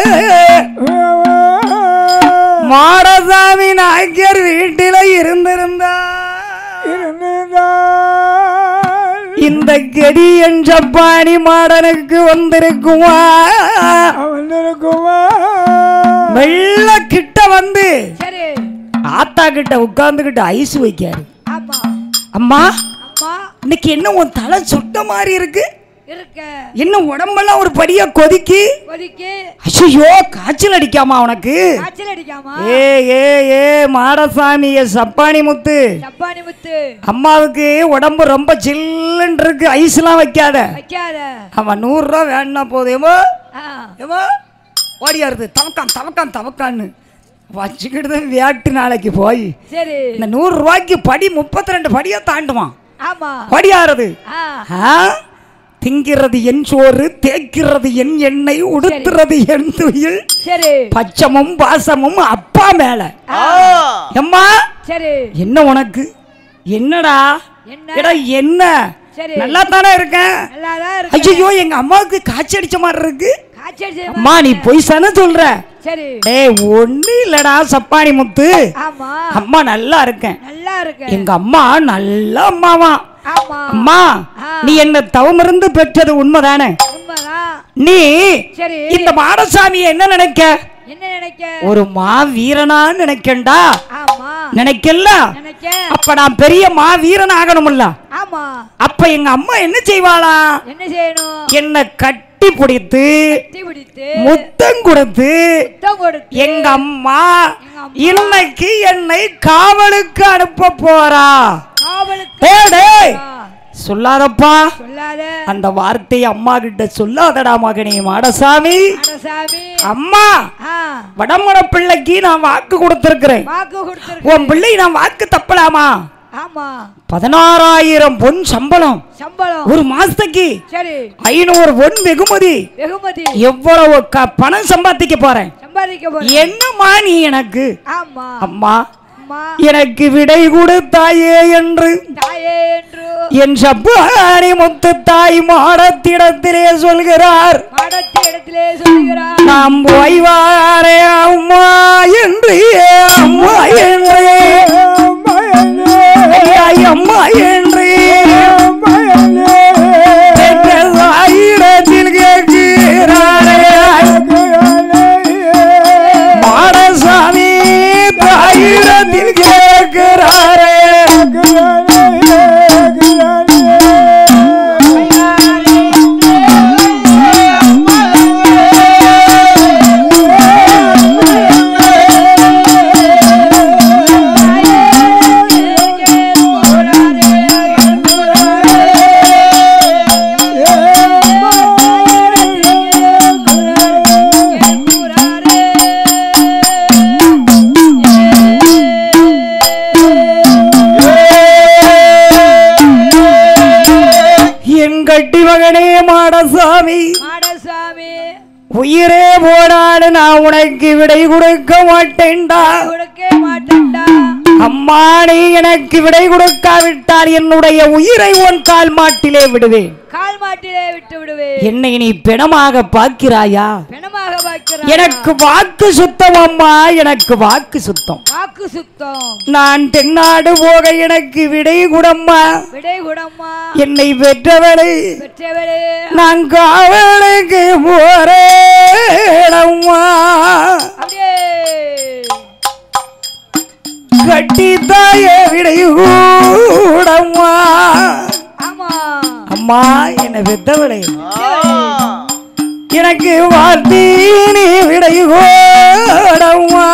Speaker 1: மாடசாமி நாயக்கர் வீட்டில இருந்திருந்தா இந்த கதி என் ஜப்பானி மாடனுக்கு வந்திருக்குமா மெல்ல கிட்ட வந்து
Speaker 2: சரி
Speaker 1: ஆத்தா கிட்ட உட்கார்ந்துகிட்டு ஐஸ் வைக்காரு
Speaker 2: ஆமா
Speaker 1: அம்மா
Speaker 2: அம்மா
Speaker 1: இன்னைக்கு என்ன உன் தலை சுட்ட மாதிரி இருக்கு
Speaker 2: இருக்க
Speaker 1: என்ன உடம்பெல்லாம் ஒரு படியா கொதிக்கு
Speaker 2: கொதிக்கு
Speaker 1: ஐயோ காய்ச்சல் அடிக்காமா உனக்கு
Speaker 2: காய்ச்சல் அடிக்காமா
Speaker 1: ஏ ஏ ஏ மாடசாமி ஏ சப்பானி முத்து
Speaker 2: சப்பானி முத்து
Speaker 1: அம்மாவுக்கு உடம்பு ரொம்ப சில்லுன்னு இருக்கு ஐஸ்லாம் வைக்காத
Speaker 2: வைக்காத
Speaker 1: அவன் நூறுரூவா வேணா போதேமோ
Speaker 2: ஆ,
Speaker 1: ஏமோ ஓடியாருது தவக்கான் தவக்கான் தவக்கான்னு வச்சுக்கிட்டு வேட்டு நாளைக்கு போய்
Speaker 2: சரி
Speaker 1: இந்த நூறு ரூபாய்க்கு படி முப்பத்தி ரெண்டு படியா தாண்டுவான்
Speaker 2: ஆமா
Speaker 1: படியாறது
Speaker 2: ஆ
Speaker 1: ஆ? திங்கிறது என் சோறு தேய்க்கிறது என் எண்ணெய் உடுத்துறது என் துயில்
Speaker 2: சரி
Speaker 1: பச்சமும் பாசமும் அப்பா மேல எம்மா
Speaker 2: சரி
Speaker 1: என்ன உனக்கு என்னடா
Speaker 2: என்ன
Speaker 1: எடா என்ன
Speaker 2: சரி
Speaker 1: நல்லா தானே இருக்கேன்
Speaker 2: நல்லாதான் இருக்கு
Speaker 1: ஐயோ எங்க அம்மாவுக்கு காய்ச்சல் அடிச்ச மாதிரி இருக்கு
Speaker 2: காய்ச்சல் அடிச்ச
Speaker 1: அம்மா நீ பொய் தானே சொல்ற
Speaker 2: சரி
Speaker 1: டேய் ஒண்ணு இல்லடா சப்பானி முத்து
Speaker 2: ஆமா
Speaker 1: அம்மா நல்லா இருக்கேன்
Speaker 2: நல்லா இருக்கு
Speaker 1: எங்க அம்மா நல்ல அம்மாவா
Speaker 2: ஆமா
Speaker 1: அம்மா
Speaker 2: ஆ.
Speaker 1: நீ என்ன தவமிருந்து பெற்றது உண்மைதானே
Speaker 2: உண்மைதான்
Speaker 1: நீ
Speaker 2: சரி
Speaker 1: இந்த மாடசாமியை என்ன நினைக்க
Speaker 2: என்ன நினைக்க
Speaker 1: ஒரு மா வீரனா நினைக்கண்டா
Speaker 2: ஆமா
Speaker 1: நினைக்கல
Speaker 2: நினைக்க
Speaker 1: அப்ப நான் பெரிய மா வீரன் ஆகணும்ல
Speaker 2: ஆமா
Speaker 1: அப்ப எங்க அம்மா என்ன செய்வாளா
Speaker 2: என்ன செய்யணும்
Speaker 1: என்ன கட்டி பிடித்து
Speaker 2: தீ பிடித்து
Speaker 1: முத்தம் கொடுத்து
Speaker 2: முத்தம் கொடுத்து
Speaker 1: எங்க அம்மா
Speaker 2: எங்க அம்மா
Speaker 1: இன்னைக்கு என்னை காவலுக்கு அனுப்ப போறா
Speaker 2: காவலுக்கு
Speaker 1: டேய், டேய்.
Speaker 2: ஆ,
Speaker 1: சொல்லாதப்பா
Speaker 2: சொல்லாத
Speaker 1: அந்த வார்த்தையை அம்மா கிட்ட சொல்லாதடா மகனே மாடசாமி
Speaker 2: அடசாமி
Speaker 1: அம்மா
Speaker 2: ஆ
Speaker 1: வடமுட பிள்ளைக்கு நான் வாக்கு கொடுத்திருக்கிறேன்
Speaker 2: வாக்கு கொடுத்துருக்கு
Speaker 1: உன் பிள்ளை நான் வாக்கு தப்பலாமா
Speaker 2: ஆமா
Speaker 1: பதினாறாயிரம் பொன் சம்பளம்
Speaker 2: சம்பளம்
Speaker 1: ஒரு மாசத்துக்கு
Speaker 2: சரி
Speaker 1: ஐநூறு பொன் வெகுமதி
Speaker 2: வெகுமதி
Speaker 1: எவ்வளவு க- பணம் சம்பாதிக்க போறேன்
Speaker 2: சம்பாதிக்க போற
Speaker 1: என்னம்மா நீ எனக்கு
Speaker 2: ஆமா
Speaker 1: அம்மா
Speaker 2: அம்மா
Speaker 1: எனக்கு விடை கொடுத்தாயே என்று
Speaker 2: தாயே என்று
Speaker 1: என் சப்பாரி முத்து தாய் மாடத்திடத்திலே சொல்கிறார்
Speaker 2: மாடத்து இடத்திலே சொல்லுகிறார்
Speaker 1: நாம் ஓய்வாரே அம்மா என்று அம்மா என்று ஐயா, அம்மா என்று பெற்ற தாயிடத்தில் கேட்கிறாரே மாடசாமி தாயிடத்தில் கேட்கிறாரே என் கட்டி மகனே மாடசாமி
Speaker 2: மாடசாமி
Speaker 1: உயிரே போனாலும் நான் உனக்கு விடை கொடுக்க மாட்டேன்டா
Speaker 2: கொடுக்க மாட்டேன்டா
Speaker 1: அம்மா நீ எனக்கு விடை கொடுக்காவிட்டால் என்னுடைய உயிரை உன் கால் மாட்டிலே விடுவேன்
Speaker 2: கால் மாட்டிலே விட்டு விடுவேன்
Speaker 1: என்னை நீ பிணமாக பார்க்கிறாயா
Speaker 2: பிணமாக பார்க்கிறார்
Speaker 1: எனக்கு வாக்கு சுத்தம் அம்மா எனக்கு வாக்கு சுத்தம்
Speaker 2: வாக்கு சுத்தம்
Speaker 1: நான் தென்னாடு போக எனக்கு விடை குடம்மா
Speaker 2: விடை குடம்மா
Speaker 1: என்னை பெற்றவளை
Speaker 2: பெற்றவளே
Speaker 1: நான் காவலுக்கு போறேனம்மா
Speaker 2: அப்படியே
Speaker 1: கட்டி தாய விடை கூடம்மா
Speaker 2: ஆமா
Speaker 1: அம்மா என்னை பெற்றவளை எனக்கு வார்த்தி நீ விடை கூடம்மா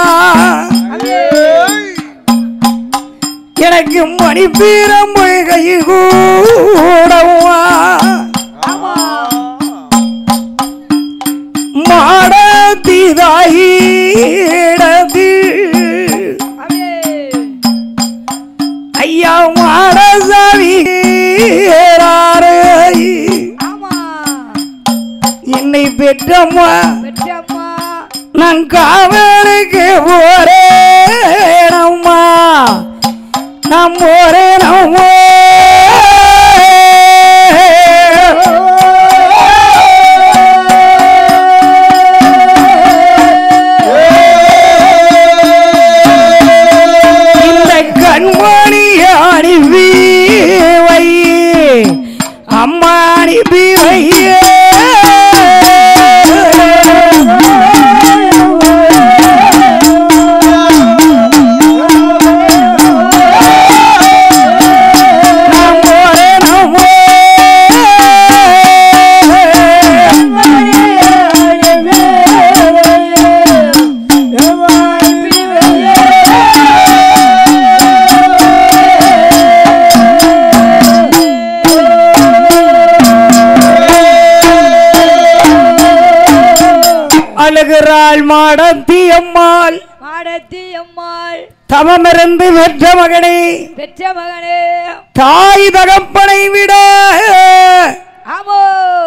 Speaker 1: எனக்கு மணி பீரம்பு கை கூடம்மா
Speaker 2: ஆமா
Speaker 1: மாடத்திதாயிட மாடசாமி
Speaker 2: ஆமா
Speaker 1: என்னை பெற்றம்மா
Speaker 2: பெற்றம்மா
Speaker 1: நான் காவலுக்கு போறேன் அம்மா நான் போறேன் அம்மா இந்த கண்மணி அனுப்பி வை அம்மா அனுப்பி வையே நான் போறேன் அம்மா. அழுகிறாள் மாடத்தி அம்மாள்
Speaker 2: மாடத்தி அம்மாள்
Speaker 1: தவமிருந்து பெற்ற மகனே
Speaker 2: பெற்ற மகனே
Speaker 1: தாய் தகப்பனை விட
Speaker 2: ஆமோ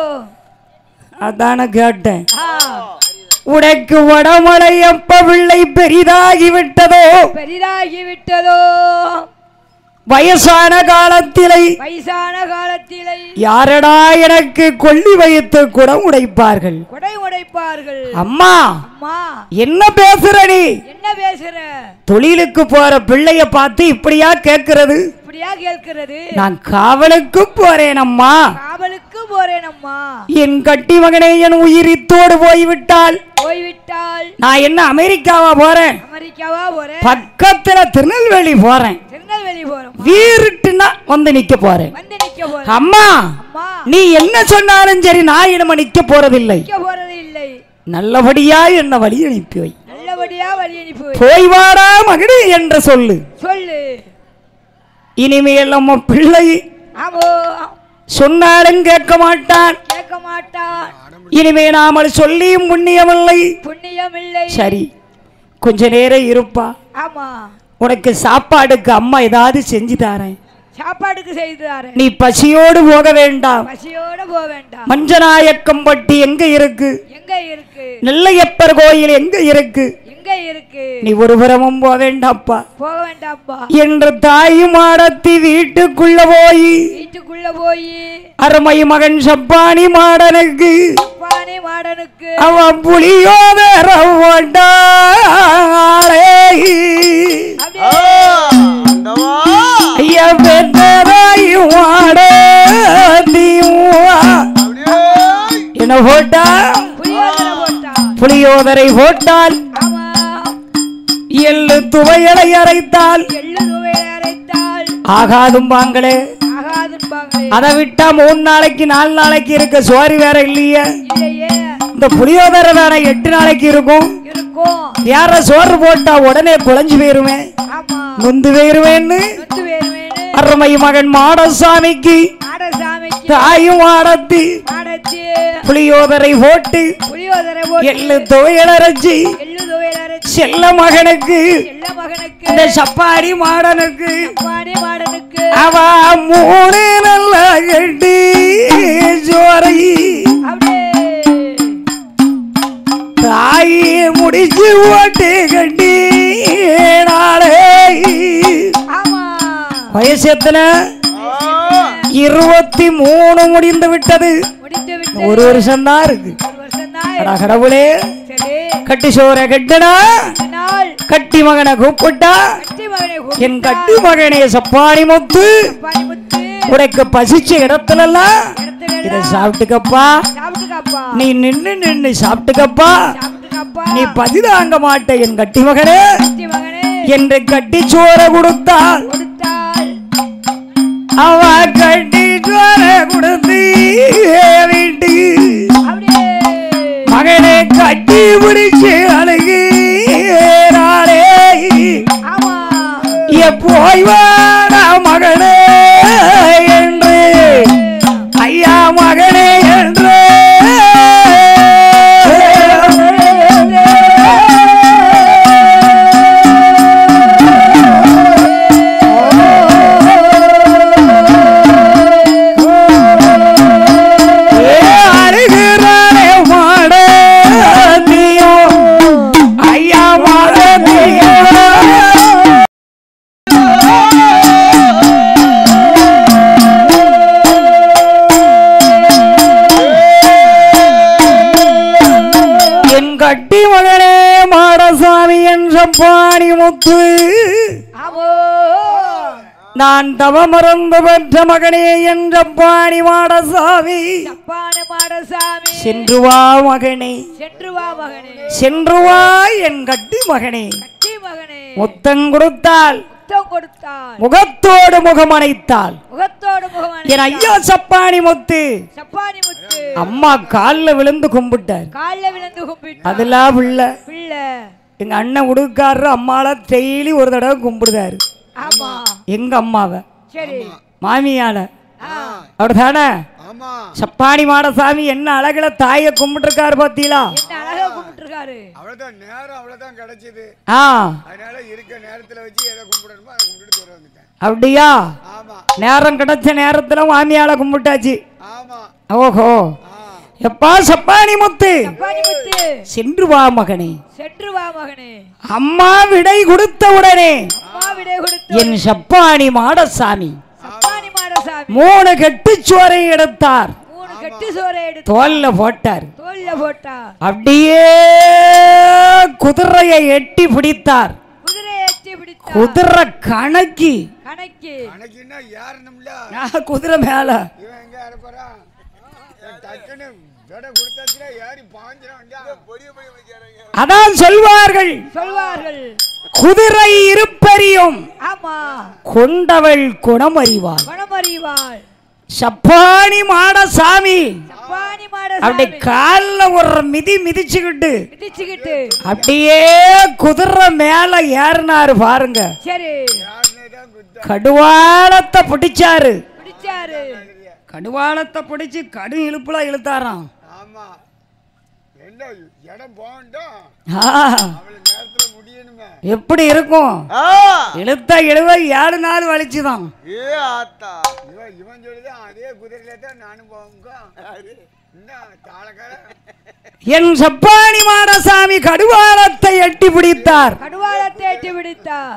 Speaker 1: அதான கேட்டேன்
Speaker 2: ஆ
Speaker 1: உனக்கு வடமலை அப்ப பிள்ளை பெரிதாகி விட்டதோ
Speaker 2: பெரிதாகி விட்டதோ
Speaker 1: வயசான காலத்திலே
Speaker 2: வயசான காலத்திலே
Speaker 1: யாரடா எனக்கு கொல்லி வைத்து குடம் உடைப்பார்கள்
Speaker 2: கொடை உடைப்பார்கள்
Speaker 1: அம்மா
Speaker 2: அம்மா
Speaker 1: என்ன பேசுற நீ
Speaker 2: என்ன பேசுற
Speaker 1: தொழிலுக்கு போற பிள்ளைய பார்த்து இப்படியா கேட்கிறது
Speaker 2: இப்படியா கேட்கிறது
Speaker 1: நான் காவலுக்கு போறேன் அம்மா
Speaker 2: காவலுக்கு போறேன் அம்மா
Speaker 1: என் கட்டி மகனே என் உயிரித்தோடு போய்விட்டால்
Speaker 2: போய்விட்டால்
Speaker 1: நான் என்ன அமெரிக்காவா போறேன்
Speaker 2: அமெரிக்காவா போறேன்
Speaker 1: பக்கத்துல திருநெல்வேலி போறேன்
Speaker 2: திருநெல்வேலி போறோம்
Speaker 1: வீருட்டுன்னா வந்து நிக்க போறேன்
Speaker 2: வந்து நிக்க போறேன்
Speaker 1: அம்மா
Speaker 2: அம்மா
Speaker 1: நீ என்ன சொன்னாலும் சரி நான் இனிமே நிக்க போறதில்லை
Speaker 2: நிக்க போறது இல்லை
Speaker 1: நல்லபடியா என்ன வழி அனுப்பி வை
Speaker 2: நல்லபடியா வழி அனுப்பி வை.
Speaker 1: போய் வாடா மகனே என்று சொல்லு
Speaker 2: சொல்லு
Speaker 1: இனிமேல் நம்ம பிள்ளை
Speaker 2: ஆமோ
Speaker 1: சொன்னாலும் கேட்க மாட்டான்
Speaker 2: கேட்க மாட்டான்
Speaker 1: இனிமே நாமல் சொல்லியும் புண்ணியமில்லை
Speaker 2: புண்ணியம் இல்லை
Speaker 1: சரி கொஞ்ச நேரம் இருப்பா
Speaker 2: ஆமா
Speaker 1: உனக்கு சாப்பாடுக்கு அம்மா ஏதாவது செஞ்சு தாரேன்
Speaker 2: சாப்பாடுக்கு செய்து தரேன்
Speaker 1: நீ பசியோடு போக வேண்டாம்
Speaker 2: பசியோட போக வேண்டாம்
Speaker 1: மஞ்சநாயக்கம்பட்டி எங்க இருக்கு
Speaker 2: எங்க இருக்கு
Speaker 1: நெல்லையப்பர் கோயில் எங்க இருக்கு
Speaker 2: எங்க இருக்கு
Speaker 1: நீ ஒரு புறமும் போக வேண்டாப்பா
Speaker 2: போக வேண்டாம்ப்பா
Speaker 1: என்று தாய் மாடத்தி வீட்டுக்குள்ள போய்
Speaker 2: வீட்டுக்குள்ள போய்
Speaker 1: அருமை மகன் சப்பானி மாடனுக்கு
Speaker 2: அப்பானே மாடனுக்கு
Speaker 1: அவன் புலியோதர ஓட்டாளே
Speaker 2: அப்படியே
Speaker 1: ஐயா பெற்றதாய் மாடத்தியுவா என்ன போட்டா
Speaker 2: புளியோதரை போட்டான்
Speaker 1: புலியோதரை போட்டால்
Speaker 2: ஆமா
Speaker 1: எள்ளு துவையலை அரைத்தால்
Speaker 2: எள்ளு துவையை அரைத்தால்
Speaker 1: ஆகாதும் பாங்களே
Speaker 2: ஆகாதும்பாங்களே
Speaker 1: அதை விட்டா மூணு நாளைக்கு நாலு நாளைக்கு இருக்க சோறு வேற இல்லையே
Speaker 2: இல்லையே
Speaker 1: இந்த புளியோதரை வேற எட்டு நாளைக்கு இருக்கும்
Speaker 2: இருக்கும்
Speaker 1: யார சோறு போட்டா உடனே குழஞ்சு போயிருமே
Speaker 2: ஆமா
Speaker 1: நொந்து போயிருவேன்னு
Speaker 2: நொத்து வேணுமேனு
Speaker 1: அருமை மகன் மாடசாமிக்கு
Speaker 2: மாடசாமிக்கு
Speaker 1: தாயும் ஆடத்தி
Speaker 2: மாடச்சு
Speaker 1: புளியோதரை போட்டு
Speaker 2: புளியோதரை போட்டு
Speaker 1: எள்ளு துவையலரைச்சி
Speaker 2: எள்ளு துவையில் அரைச்சு
Speaker 1: செல்ல மகனுக்கு
Speaker 2: செல்ல மகனுக்கு
Speaker 1: இந்த சப்பாரி மாடனுக்கு
Speaker 2: அப்பானே மாடனுக்கு
Speaker 1: அவ மூணு நல்ல கட்டி சோரை
Speaker 2: அப்படியே
Speaker 1: தாயி முடிச்சு ஓட்டு கட்டி நாளே
Speaker 2: ஆமா
Speaker 1: வயசு எத்தனை இருபத்தி மூணு முடிந்து விட்டது
Speaker 2: முடித்து விட்டு
Speaker 1: ஒரு வருஷம் தான் இருக்கு
Speaker 2: ஒரு வருஷம் தான்
Speaker 1: அட கடவுளே
Speaker 2: சரி
Speaker 1: கட்டி சோற கட்டனா
Speaker 2: நாள்
Speaker 1: கட்டி மகனை கூப்பிட்டா
Speaker 2: கட்டி மகனை
Speaker 1: என் கட்டி மகனே சப்பானி முத்து
Speaker 2: பனிமுத்து
Speaker 1: உனக்கு பசிச்ச இடத்துல எல்லாம்
Speaker 2: இடத்துல
Speaker 1: இதை சாப்பிட்டுக்கப்பா
Speaker 2: சாப்பிட்டுக்கப்பா
Speaker 1: நீ நின்னு நின்னு சாப்பிட்டுக்கப்பா
Speaker 2: சாப்பிட்டுக்கப்பா
Speaker 1: நீ பதிலாங்க மாட்ட என் கட்டி மகனே
Speaker 2: கட்டி மகனே
Speaker 1: என்று கட்டி சோற கொடுத்தாள்
Speaker 2: கொடுத்தால்
Speaker 1: அவ கட்டி சோற கொடுத்து வீட்டு
Speaker 2: அப்படியே
Speaker 1: மகனை கட்டி பிடிச்சு அழுகிறாளே
Speaker 2: ஆமா
Speaker 1: போய் வாடா மகனே என்று ஐயா மகனே என்று நான் தவமறந்து பெற்ற மகனே என்ற பாணி மாடசாமி
Speaker 2: சப்பான மாடசாமி
Speaker 1: சென்று வா மகனே
Speaker 2: சென்று வா மகனே
Speaker 1: சென்று வா என் கட்டி மகனே
Speaker 2: கட்டி மகனே
Speaker 1: முத்தம் கொடுத்தால்
Speaker 2: முத்தம் கொடுத்தார்
Speaker 1: முகத்தோடு முகமணைத்தாள்
Speaker 2: முகத்தோடு முகமான
Speaker 1: என் ஐயா சப்பாணி முத்து
Speaker 2: சப்பானி முத்து
Speaker 1: அம்மா காலில் விழுந்து கும்பிட்டார்
Speaker 2: கால்ல விழுந்து கும்பிட்டு
Speaker 1: அதெல்லாம் பிள்ளை
Speaker 2: பிள்ளை
Speaker 1: எங்க அண்ணன் உடுக்காரரு அம்மால டெய்லி ஒரு தடவை கும்பிடுதாரு
Speaker 2: ஆமா
Speaker 1: எங்க அம்மாவை
Speaker 2: சரி
Speaker 1: மாமியால
Speaker 2: ஆ
Speaker 1: அப்படிதானே
Speaker 3: ஆமா
Speaker 1: சப்பாணி மாடசாமி என்ன அழகுல தாயை கும்பிட்டுருக்காரு பாத்தீங்களா
Speaker 2: என்ன அழகா கும்பிட்டுருக்காரு
Speaker 3: அவ்வளவுதான் நேரம் அவ்வளவுதான் கிடைச்சது
Speaker 1: ஆ
Speaker 3: அதனால இருக்க நேரத்துல வச்சு எதை கும்பிடணுமோ அதை கும்பிட்டு தூர வந்துட்டேன்
Speaker 1: அப்படியா
Speaker 3: ஆமா
Speaker 1: நேரம் கிடைச்ச நேரத்துல மாமியால கும்பிட்டாச்சு
Speaker 3: ஆமா
Speaker 1: ஓஹோ
Speaker 3: ஆ
Speaker 1: எப்பா சப்பானி முத்து
Speaker 2: சப்பானி முத்து
Speaker 1: சென்று வா மகனே
Speaker 2: சென்று வா மகனே
Speaker 1: அம்மா விடை கொடுத்த உடனே
Speaker 2: அம்மா விடை கொடுத்து
Speaker 1: என் சப்பானி மாடசாமி
Speaker 2: சப்பானி மாடசாமி
Speaker 1: மூணு கெட்டுச்சோரை எடுத்தார்
Speaker 2: மூணு கட்டி சோறை எடுத்து
Speaker 1: தோல்ல போட்டார்
Speaker 2: தோல்ல போட்டா
Speaker 1: அப்படியே குதிரையை எட்டி பிடித்தார்
Speaker 2: குதிரை ஏற்றி பிடித்தா
Speaker 1: குதிரை கணக்கி
Speaker 2: கணக்கு
Speaker 3: அன்னைக்குன்னா ஏறணும்ல
Speaker 1: நான் குதிரை மேல
Speaker 3: இவன் எங்க ஏற போறான் டக்குன்னு விட கொடுத்தாச்சுன்னா ஏறி பாஞ்சிடும் பொடிய பொடிய வைக்கிறாங்க
Speaker 1: அதான் சொல்வார்கள்
Speaker 2: சொல்வார்கள்
Speaker 1: குதிரை இருப்பறியும்
Speaker 2: ஆமா
Speaker 1: கொண்டவள் குணமறிவாள்
Speaker 2: குணமறிவாள்
Speaker 1: சப்பானி மாடசாமி
Speaker 2: சப்பானி
Speaker 1: அப்படி
Speaker 2: மாடசாமி
Speaker 1: கால்ல ஒரு மிதி மிதிச்சுக்கிட்டு
Speaker 2: மிதிச்சுக்கிட்டு
Speaker 1: அப்படியே குதிரை மேல ஏறினாரு பாருங்க
Speaker 2: சரி
Speaker 3: யாருனே தான் குத்த
Speaker 1: கடுவாளத்தை பிடிச்சாரு
Speaker 2: பிடிச்சாரு
Speaker 1: கடுவாளத்தை பிடிச்சு கடு இழுப்புல இழுத்தாராம்
Speaker 3: ஆமா என்ன இடம் போகட்டும்
Speaker 1: ஆ,
Speaker 3: அவளை நேரத்துல முடியணுமே
Speaker 1: எப்படி இருக்கும் இழுத்த இழுவ ஏழு நாள் வலிச்சுதான்
Speaker 3: ஏ ஆத்தா இவன் இவன் சொல்லுதான் அதே குதிரையில தான் நானும் போங்க என்ன தாளக்கார
Speaker 1: என் சப்பானி மாடசாமி கடுவாளத்தை எட்டி பிடித்தார்
Speaker 2: கடுவாளத்தை ஏற்றி பிடித்தார்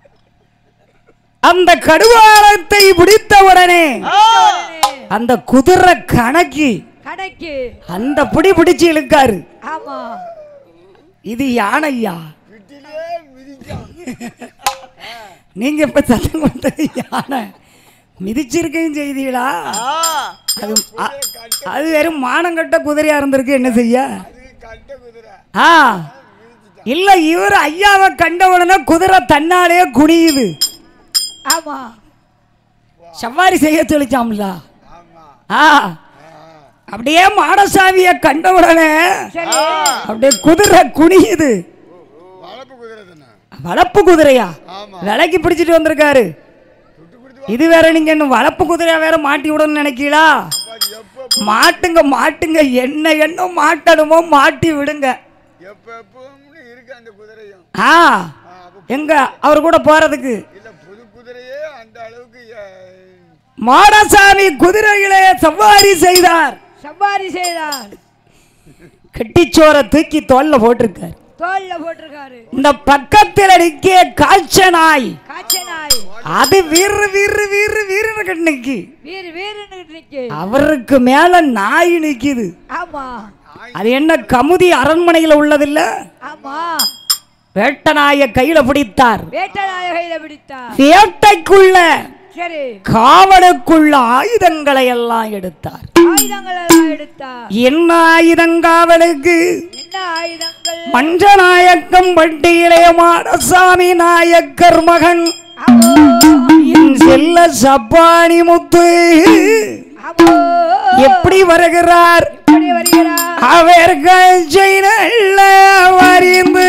Speaker 1: அந்த கடுவாளத்தை பிடித்தவுடனே
Speaker 2: உடனே
Speaker 1: அந்த குதிரை கணக்கி
Speaker 2: கணக்கு
Speaker 1: அந்த பிடி பிடிச்சு இழுக்காரு
Speaker 2: ஆமா
Speaker 1: இது யானையா
Speaker 3: வீட்டிலே மிதிச்சான்
Speaker 1: நீங்க இப்ப சத்தம் கொடுத்தது யானை மிதிச்சிருக்கையும் செய்தீங்களா அது அ- அது வெறும் மானங்கட்ட குதிரையா இருந்திருக்கு என்ன செய்ய
Speaker 3: அது கட்ட குதிரை
Speaker 1: ஆ இல்ல இவர் ஐயாவை கண்ட உடனே குதிரை தன்னாலே குனியுது
Speaker 2: ஆமா
Speaker 1: சவாரி செய்ய தெளிச்சாம்ல
Speaker 3: ஆமா
Speaker 1: ஆ அப்படியே மாடசாமிய கண்ட உடனே
Speaker 2: சரி
Speaker 1: அப்படியே குதிரை குனியுது
Speaker 3: வளர்ப்பு குதிரை தானே
Speaker 1: வளப்பு குதிரையா
Speaker 3: ஆமா
Speaker 1: விலைக்கு பிடிச்சிட்டு வந்திருக்காரு
Speaker 3: துட்டு கொடுத்து
Speaker 1: இது வேற நீங்க இன்னும் வளப்பு குதிரையா வேற மாட்டி விடணும்னு நினைக்கீங்களா
Speaker 3: அது எப்போ
Speaker 1: மாட்டுங்க மாட்டுங்க என்ன என்ன மாட்டணுமோ மாட்டி விடுங்க
Speaker 3: எப்ப எப்பவும்னு இருக்கு அந்த குதிரையும்
Speaker 1: ஆ
Speaker 3: ஆ, அப்ப
Speaker 1: எங்க அவர் கூட போறதுக்கு
Speaker 3: இல்ல புது குதிரையே அந்த அளவுக்கு அஹ்,
Speaker 1: மாடசாமி குதிரைகளை சவாரி செய்தார்
Speaker 2: சவாரி செய்தார்
Speaker 1: கெட்டிச்சோரை தூக்கி தோல்ல போட்டிருக்கார்
Speaker 2: தோல்ல போட்டிருக்காரு
Speaker 1: இந்த பக்கத்தில் நிக்க காய்ச்ச நாய்
Speaker 2: காய்ச்ச நாய்
Speaker 1: அது வீறு வீறு வீறு வீறுன்னு கண்ணுக்கு
Speaker 2: வீறு வீறுன்னு நிக்கு
Speaker 1: அவருக்கு மேல நாய் நிக்குது
Speaker 2: ஆமா
Speaker 1: அது என்ன கமுதி அரண்மனையில உள்ளதில்ல
Speaker 2: ஆமா
Speaker 1: வேட்ட நாயை கையில பிடித்தார்
Speaker 2: வேட்ட நாயகையில பிடித்தார்
Speaker 1: வேட்டைக்குள்ள
Speaker 2: சரி
Speaker 1: காவலுக்குள்ள ஆயுதங்களை எல்லாம் எடுத்தார்
Speaker 2: ஆயுதங்கள் எல்லாம் எடுத்தார்
Speaker 1: என்ன ஆயுதங்காவலுக்கு
Speaker 2: என்ன ஆயுதங்கள்
Speaker 1: மஞ்ச நாயக்கம் பட்டியிலே மாடசாமி நாயக்கர் மகன்
Speaker 2: ஆமோ
Speaker 1: என் செல்ல சப்பானி முத்து
Speaker 2: ஆமோ
Speaker 1: எப்படி வருகிறார்
Speaker 2: எப்படி வருகிறார்
Speaker 1: அவர்கள் செய்த வரிந்து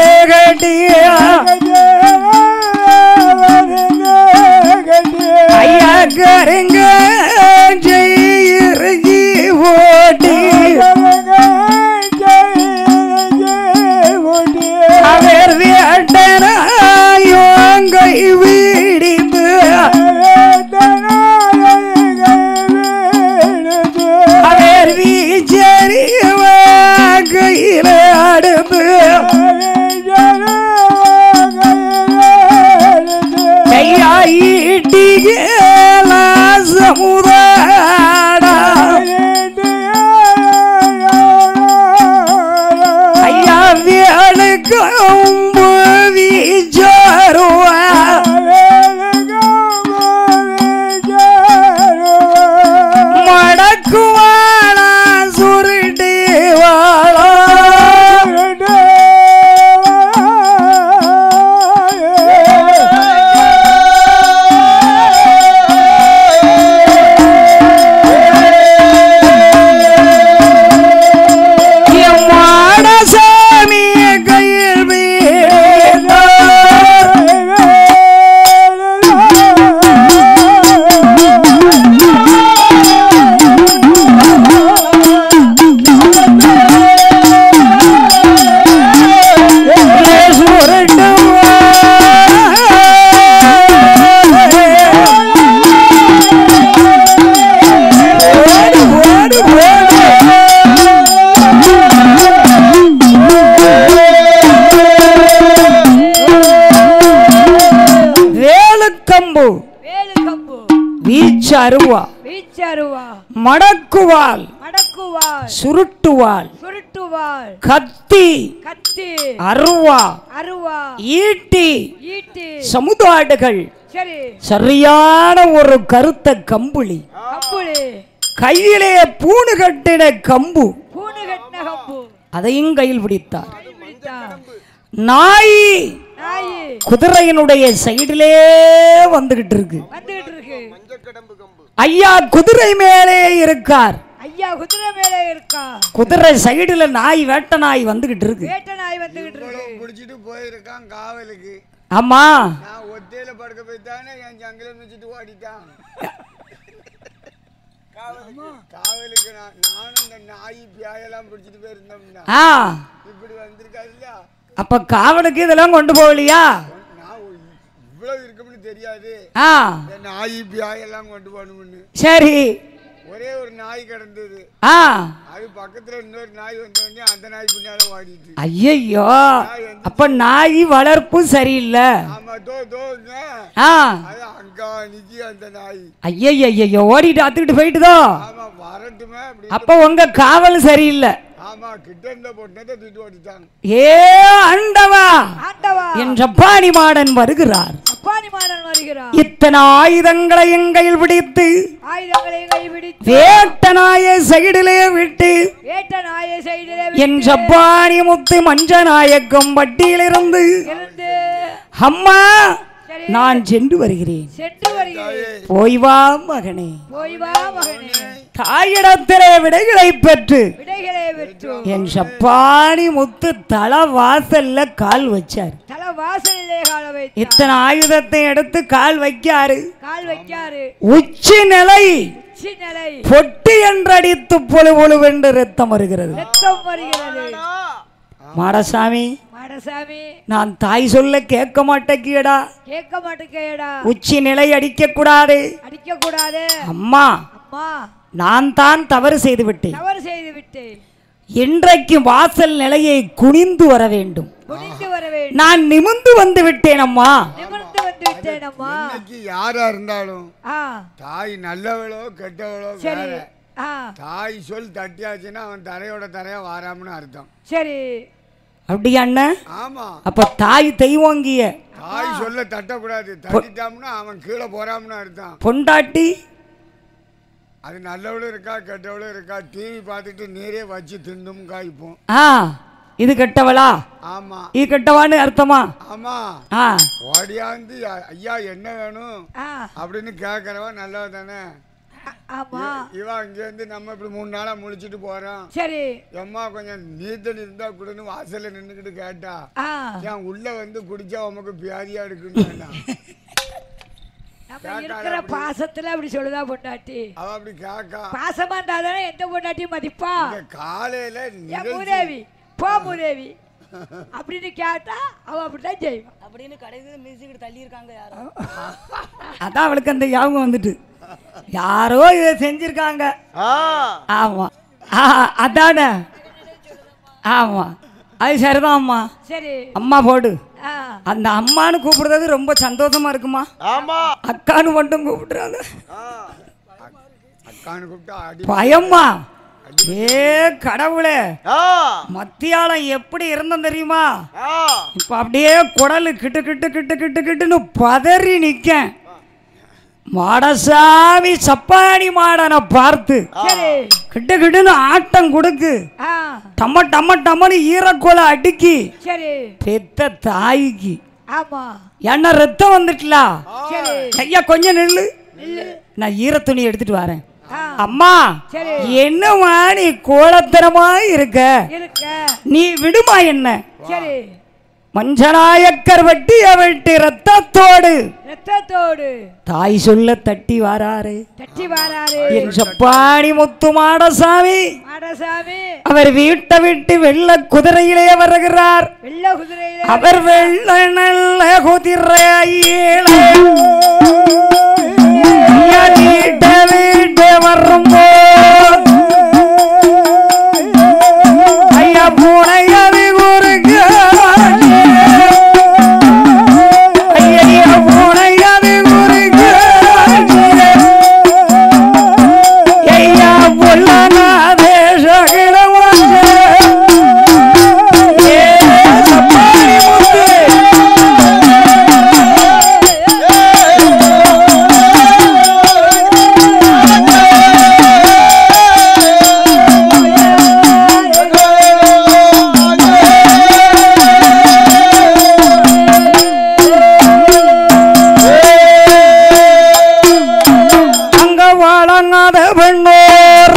Speaker 1: ஐயா கருங்க இறங்கி ஓட்டி அவர் வேட்டனாயோங்கை வீடிந்து அவர் வீச்சரி கையில் அடுத்து கையாயிட்டிகேல சமுதாடா ஐயா வேலுக்கும் வீச்சருவா அருவா
Speaker 2: வீச்சருவா
Speaker 1: மடக்குவாள்
Speaker 2: மடக்குவாள்
Speaker 1: சுருட்டுவாள்
Speaker 2: சுருட்டுவாள்
Speaker 1: கத்தி
Speaker 2: கத்தி
Speaker 1: அருவா
Speaker 2: அருவா
Speaker 1: ஈட்டி
Speaker 2: ஈட்டி
Speaker 1: சமுதாடுகள்
Speaker 2: சரி
Speaker 1: சரியான ஒரு கருத்த கம்புளி
Speaker 2: கம்புளி
Speaker 1: கையிலே பூணு கட்டின கம்பு
Speaker 2: பூனு கட்டின கம்பு
Speaker 1: அதையும் கையில் பிடித்தார்
Speaker 2: பிடித்தா.
Speaker 1: நாய்
Speaker 2: நாயி
Speaker 1: குதிரையினுடைய சைடிலே வந்துகிட்டு இருக்கு
Speaker 2: வந்துகிட்டு இருக்கு
Speaker 1: ஐயா குதிரை மேலே இருக்கார்
Speaker 2: ஐயா குதிரை மேலே இருக்கா
Speaker 1: குதிரை சைடுல நாய் வேட்ட நாய் வந்துகிட்டு இருக்கு
Speaker 2: வேட்ட நாய் வந்துகிட்டு இருக்கு
Speaker 3: இவ்வளவு பிடிச்சிட்டு போயிருக்கான் காவலுக்கு
Speaker 1: ஆமா
Speaker 3: நான் ஒத்தையில படுக்க போய்த்தானே என் ஜங்கில மிச்சிட்டு ஓடிட்டான் காவலுக்கு நான் நானும் இந்த நாய் பியாயெல்லாம் பிடிச்சிட்டு போயிருந்தோம்னா
Speaker 1: ஆ
Speaker 3: இப்படி வந்திருக்காது இல்லையா
Speaker 1: அப்ப காவலுக்கு இதெல்லாம் கொண்டு போகலையா
Speaker 3: நான் இவ்வளவு இருக்கும்னு தெரியாது
Speaker 1: ஆ
Speaker 3: இந்த நாய் பியாயெல்லாம் கொண்டு போகணும்னு
Speaker 1: சரி
Speaker 3: ஒரே ஒரு நாய் கிடந்தது
Speaker 1: ஆ
Speaker 3: அது பக்கத்துல இன்னொரு நாய் வந்த உடனே அந்த நாய் பின்னால ஓடிட்டு
Speaker 1: ஐயையோ அப்ப நாய் வளர்ப்பு சரியில்லை
Speaker 3: ஆமா தோ தோ
Speaker 1: ஆ
Speaker 3: அது அங்க நிக்கி அந்த நாய்
Speaker 1: ஐயையோ ஓடிட்டு அத்துக்கிட்டு போயிட்டுதோ
Speaker 3: ஆமா வரட்டுமே அப்படி
Speaker 1: அப்ப உங்க காவல் சரியில்லை
Speaker 3: ஆமா கிட்ட இருந்த பொண்ணத்தை தூக்கிட்டு ஓடிட்டாங்க
Speaker 1: ஏ அண்டவா
Speaker 2: ஆண்டவா
Speaker 1: என்ற பாணிமாடன் வருகிறார்
Speaker 2: அப்பானி மாடன் வருகிறார்
Speaker 1: இத்தனை ஆயுதங்களை எங்கையில் பிடித்து
Speaker 2: ஆயுதங்களை கைபிடித்து
Speaker 1: வேட்ட நாயை சைடிலே விட்டு
Speaker 2: வேட்ட நாயை சைடிலே
Speaker 1: என் ஜப்பானி முத்து மஞ்ச நாயக்கம் பட்டியிலிருந்து
Speaker 2: இருந்து
Speaker 1: அம்மா
Speaker 2: சரி
Speaker 1: நான் சென்று வருகிறேன்
Speaker 2: சென்று வருகிறேன்
Speaker 1: போய் வா மகனே
Speaker 2: போய் வா மகனே
Speaker 1: தாயிடத்திலே விடைகளை பெற்று
Speaker 2: விடைகளை பெற்றோம்
Speaker 1: என் சப்பானி முத்து தல வாசல்ல கால் வச்சார்
Speaker 2: தல வாசலிலே கால வைத்து
Speaker 1: இத்தனை ஆயுதத்தை எடுத்து கால் வைக்காரு
Speaker 2: கால் வைக்காரு
Speaker 1: உச்சி நிலை
Speaker 2: உச்சி நிலை
Speaker 1: பொட்டி என்றடித்து பொழு பொழுவென்று ரத்தம் வருகிறது
Speaker 2: ரத்தம் வருகிறது
Speaker 1: மாடசாமி
Speaker 2: மாடசாமி
Speaker 1: நான் தாய் சொல்ல கேட்க மாட்டேக்கியடா
Speaker 2: கேட்க மாட்டேங்கடா
Speaker 1: உச்சி நிலை அடிக்க கூடாது
Speaker 2: அடிக்க கூடாது
Speaker 1: அம்மா
Speaker 2: அம்மா
Speaker 1: நான் தான் தவறு செய்து விட்டேன்
Speaker 2: தவறு செய்து விட்டேன்
Speaker 1: இன்றைக்கு வாசல் நிலையை குனிந்து வர வேண்டும்
Speaker 2: குனிந்து வர வேண்டும்
Speaker 1: நான் நிமிந்து வந்து விட்டேன் அம்மா
Speaker 2: நிமிர்ந்து வந்து விட்டேன் அம்மா
Speaker 3: இன்னைக்கு யாரா இருந்தாலும்
Speaker 2: ஆ
Speaker 3: தாய் நல்லவளோ கெட்டவளோ
Speaker 2: சரி
Speaker 3: வேற
Speaker 2: ஆ
Speaker 3: தாய் சொல் தட்டியாச்சுன்னா அவன் தரையோட தரையா வாராமனு அர்த்தம்
Speaker 2: சரி
Speaker 1: அப்படியா அண்ணன்
Speaker 3: ஆமா
Speaker 1: அப்ப தாய் தெய்வங்கிய
Speaker 3: தாய் சொல்ல தட்டக்கூடாது தட்டிட்டாம்னா அவன் கீழே போறாம்னு அர்த்தம்
Speaker 1: பொண்டாட்டி
Speaker 3: அது நல்லவளும் இருக்கா கெட்டவளும் இருக்கா டிவி பார்த்துட்டு நீரே வச்சு தின்னும் காய்ப்போம்
Speaker 1: ஆ இது கெட்டவளா
Speaker 3: ஆமா
Speaker 1: இது கெட்டவான்னு அர்த்தமா
Speaker 3: ஆமா
Speaker 1: ஆ
Speaker 3: ஓடியாந்து "ஐ- ஐயா என்ன வேணும்
Speaker 2: ஆ
Speaker 3: அப்படின்னு கேட்கறவ நல்லவ தானே
Speaker 2: ஆ, ஆமா
Speaker 3: இவன் இங்கேருந்து நம்ம இப்படி மூணு நாளா முழிச்சிட்டு போறோம்
Speaker 2: சரி
Speaker 3: எம்மா கொஞ்சம் நீத்தல் இருந்தா கொடுன்னு வாசல்ல நின்றுக்கிட்டு கேட்டா
Speaker 2: ஆ
Speaker 3: ஏன் உள்ள வந்து குடிச்சா உமக்கு வியாதியா இருக்குன்னு வேண்டாம்
Speaker 2: நம்ம இருக்கிற பாசத்துல அப்படி சொல்லுதா பொண்டாட்டி
Speaker 3: அவ அப்படி கேக்கா
Speaker 2: பாசமா இருந்தாதானே எந்த பொண்டாட்டியும் மதிப்பா
Speaker 3: இங்க காலையில
Speaker 2: என்
Speaker 3: நிகழ்ச்சி
Speaker 2: மூதேவி போ மூதேவி அப்படின்னு கேட்டா அவ அப்படித்தான் செய்வான்
Speaker 1: அப்படின்னு கடைசி மியூசிக்கிட்டு தள்ளி இருக்காங்க யாரோ அதான் அவளுக்கு அந்த ஞாபகம் வந்துட்டு யாரோ இதை செஞ்சிருக்காங்க ஆமா ஆ, அதானே ஆமா அது சரிதான் அம்மா
Speaker 2: சரி
Speaker 1: அம்மா போடு
Speaker 2: ஆ
Speaker 1: அந்த அம்மான்னு கூப்பிடுறது ரொம்ப சந்தோஷமா இருக்குமா
Speaker 4: ஆமா
Speaker 1: அக்கான்னு மட்டும் கூப்பிடுறாங்க
Speaker 3: அக்கான்னு கூப்பிட்டா அடி
Speaker 1: பயம்மா ஏ கடவுளே
Speaker 4: ஆ
Speaker 1: மத்தியாலம் எப்படி இருந்தோம் தெரியுமா
Speaker 4: ஆ
Speaker 1: இப்ப அப்படியே குடலு கிட்டு கிட்டு கிட்டு கிட்டு கிட்டுன்னு பதறி நிக்கேன் மாடசாமி சப்பானி மாடனை பார்த்து
Speaker 2: சரி
Speaker 1: கிட்டு கிட்டுன்னு ஆட்டம் கொடுக்கு
Speaker 2: ஆ
Speaker 1: டம்ம டம்ம டம்மன்னு ஈரக்கோலை அடுக்கி
Speaker 2: சரி
Speaker 1: பெத்த தாய்க்கு
Speaker 2: ஆமா
Speaker 1: என்ன ரத்தம் வந்துட்டலா
Speaker 2: சரி
Speaker 1: ஐயா கொஞ்சம் நில்லு நான் ஈரத்துணி எடுத்துட்டு வரேன்
Speaker 2: ஆ
Speaker 1: அம்மா
Speaker 2: சரி
Speaker 1: என்னம்மா நீ கோலத்தனமா இருக்க
Speaker 2: இருக்க
Speaker 1: நீ விடுமா என்ன
Speaker 2: சரி
Speaker 1: மஞ்சநாயக்கர் வட்டிய வெட்டி ரத்தத்தோடு
Speaker 2: ரத்தத்தோடு
Speaker 1: தாய் சொல்ல தட்டி வாராரு
Speaker 2: தட்டி வாராரு
Speaker 1: என் சப்பாணி முத்து மாடசாமி
Speaker 2: மாடசாமி
Speaker 1: அவர் வீட்டை விட்டு வெள்ள குதிரையிலே வருகிறார்
Speaker 2: வெள்ள குதிரையில
Speaker 1: அவர் வெள்ள நல்ல குதிரையில வீட்ட வீட்டு வரும்போது ஐயா பூனையவி குறுக்க ஐயா பூனையவி குறுக்க வழங்காத பெண்ணோர்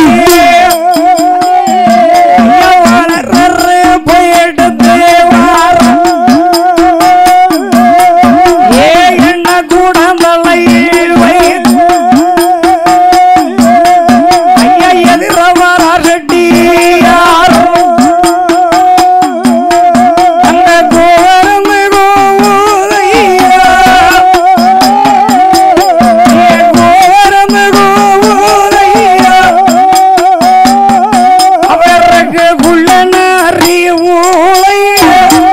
Speaker 1: வளர்ற போயிட்டு வாரம் ஏ என்ன கூடந்தலையில் வைத்து ஐயா எதிர வரா ரெட்டி யாரும் அங்க கோரந்து கோவுதையா ஏ கோரந்து கோவுதையா அவருக்கு குள்ள நாரி ஊழையா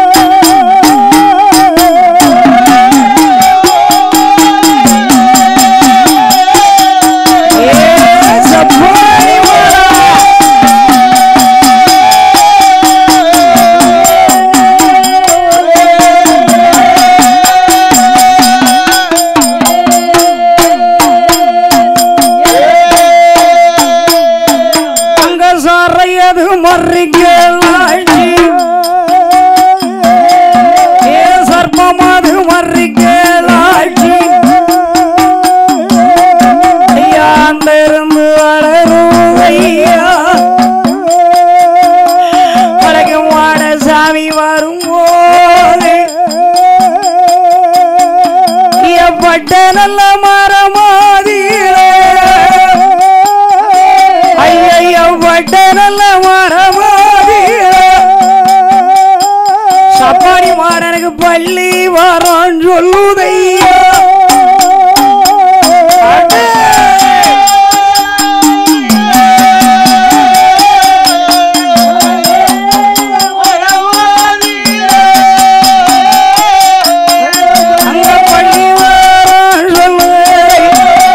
Speaker 1: ஏ சப்பாரி வரா அங்க சாரையது மறிக்கலாட்சி ஏ சர்ப்பமது மறிக்கலாட்சி ஐயா அந்த இருந்து வளரும் ஐயா வழக்கம் வாட சாமி வரும்போது பட்ட நல்ல மரமாதீரே ஐயையோ பட்ட நல்ல மரமாதீரே சப்பாடி மாடனுக்கு பள்ளி வரோன்னு சொல்லுதையா அடே! அங்க பள்ளி வரோன்னு சொல்லுதையா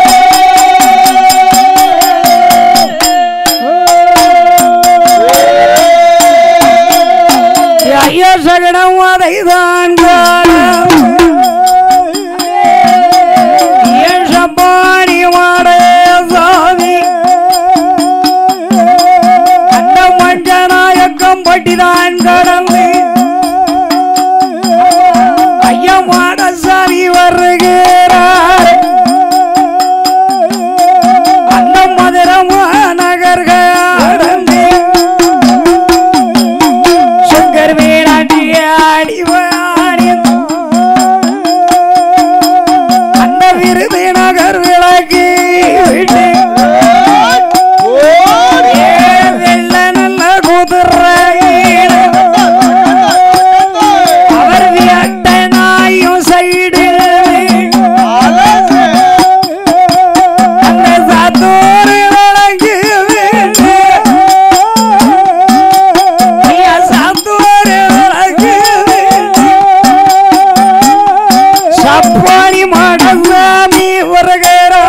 Speaker 1: ஐயா சகடம் அதைதான் காணம் ஏன் சப்பாடி மாடே சாமி அந்த மஞ்சநாயக்கம் பட்டிதான் கடந்து ஐயா மாடசாமி வருகிறார் அந்த மதுரமா நகர்கள் அடந்து சங்கர் வீராட்டி ஆடி வாடி அந்த விருது நகர் விளக்கி விட்டு ஏ வெள்ள நல்ல குதிரையில அவர் வியட்ட நாயும் சைடில் அந்த சாத்தூர் விளக்கி விட்டு ஐயா சாத்தூர் விளக்கி விட்டு சப்பாடி மாடசாமி வருகிறா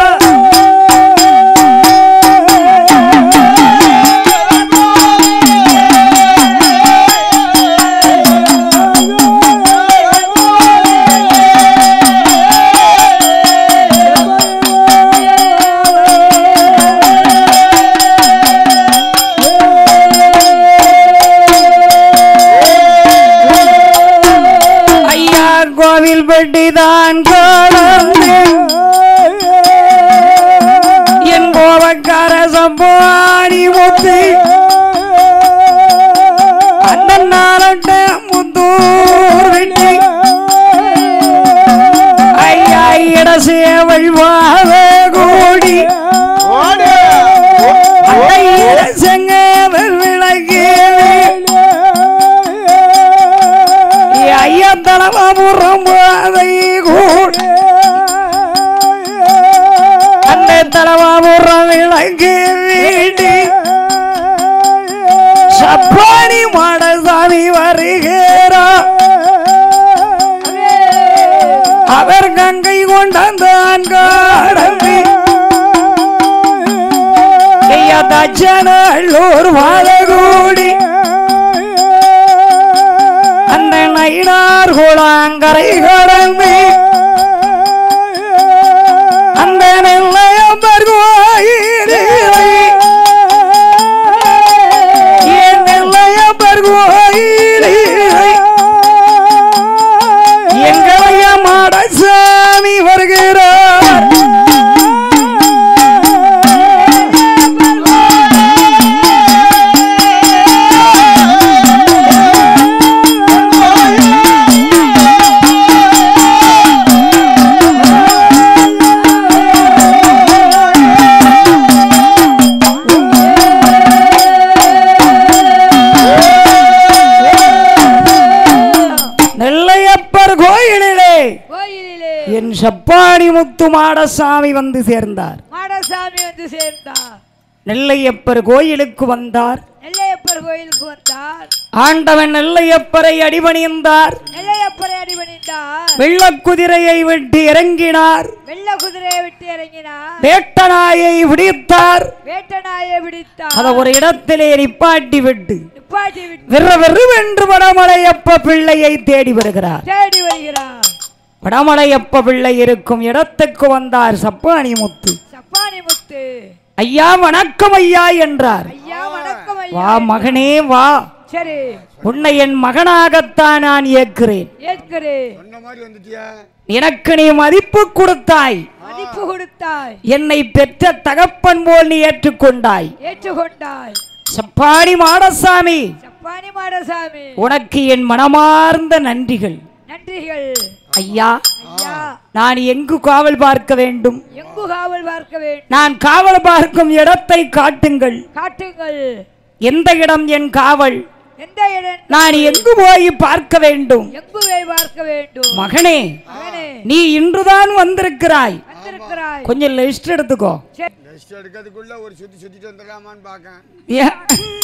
Speaker 1: ஐயா கோவில் பெட்டி தான் கடந்து என் கோபக்கார சப்பாடி முத்து அந்த நாரட்ட முத்தூர் வெட்டி ஐயா இட சேவல் வாழ கூடி அந்த இட செங்கவர் விளக்கி ஐயா தலமாபுரம் அதை கூட அந்த தலமாபுரம் விளக்கு வீட்டி சப்பாடி மாடசாமி வருகிறா அவர் கங்கை கொண்டான் காடம்பி ஐயா தச்சனல்லூர் வாழகூடி அந்த நயினார் குளாங்கரை கடந்து அந்த நெல்லையம்பர் கோயிலே என் நெல்லையம்பர் கோயிலே எங்களைய மாடசாமி வருகிறார் சப்பாணி முத்து மாடசாமி வந்து சேர்ந்தார்
Speaker 2: மாடசாமி வந்து சேர்ந்தார்
Speaker 1: நெல்லையப்பர் கோயிலுக்கு வந்தார்
Speaker 2: நெல்லையப்பர் கோயிலுக்கு வந்தார்
Speaker 1: ஆண்டவன் நெல்லையப்பரை அடிபணிந்தார்
Speaker 2: நெல்லையப்பரை அடிபணிந்தார்
Speaker 1: வெள்ளக்குதிரையை விட்டு இறங்கினார்
Speaker 2: வெள்ள குதிரையை விட்டு இறங்கினார்
Speaker 1: வேட்டநாயை பிடித்தார்
Speaker 2: வேட்டநாயை பிடித்தார்
Speaker 1: அதை ஒரு இடத்திலே நிப்பாட்டி விட்டு
Speaker 2: நிப்பாட்டி விட்டு
Speaker 1: விற விறுவென்று வடமலையப்ப பிள்ளையை தேடி வருகிறார்
Speaker 2: தேடி வருகிறார்
Speaker 1: வடமலையப்ப பிள்ளை இருக்கும் இடத்துக்கு வந்தார் சப்பாணி முத்து
Speaker 2: சப்பானி முத்து
Speaker 1: ஐயா வணக்கம் ஐயா என்றார்
Speaker 2: ஐயா வணக்கம் ஐயா
Speaker 1: வா மகனே வா
Speaker 2: சரி
Speaker 1: உன்னை என் மகனாகத்தான் நான் ஏற்கிறேன்
Speaker 2: ஏற்கிறேன்
Speaker 3: சொன்ன மாதிரி வந்துட்டியா
Speaker 1: எனக்கு நீ மதிப்பு கொடுத்தாய்
Speaker 2: மதிப்பு கொடுத்தாய்
Speaker 1: என்னை பெற்ற தகப்பன் போல் நீ ஏற்றுக்கொண்டாய்
Speaker 2: ஏற்றுக்கொண்டாய்
Speaker 1: சப்பாணி மாடசாமி
Speaker 2: சப்பானி மாடசாமி
Speaker 1: உனக்கு என் மனமார்ந்த நன்றிகள்
Speaker 2: நன்றிகள்
Speaker 1: ஐயா
Speaker 2: ஐயா
Speaker 1: நான் எங்கு காவல் பார்க்க வேண்டும்
Speaker 2: எங்கு காவல் பார்க்க வேண்டும்
Speaker 1: நான் காவல் பார்க்கும் இடத்தை காட்டுங்கள்
Speaker 2: காட்டுங்கள்
Speaker 1: எந்த இடம் என் காவல்
Speaker 2: எந்த இடம்
Speaker 1: நான் எங்கு போய் பார்க்க வேண்டும்
Speaker 2: எங்கு போய் பார்க்க வேண்டும்
Speaker 1: மகனே
Speaker 2: மகனே
Speaker 1: நீ இன்றுதான் வந்திருக்கிறாய்
Speaker 2: வந்திருக்கிறாய்
Speaker 1: கொஞ்சம் லிஸ்ட் எடுத்துக்கோ
Speaker 2: சரி
Speaker 3: ரெஸ்ட் எடுக்கிறதுக்குள்ள ஒரு சுத்தி சுத்திட்டு வந்துடலாமான்னு பார்க்கேன்
Speaker 1: ஏ-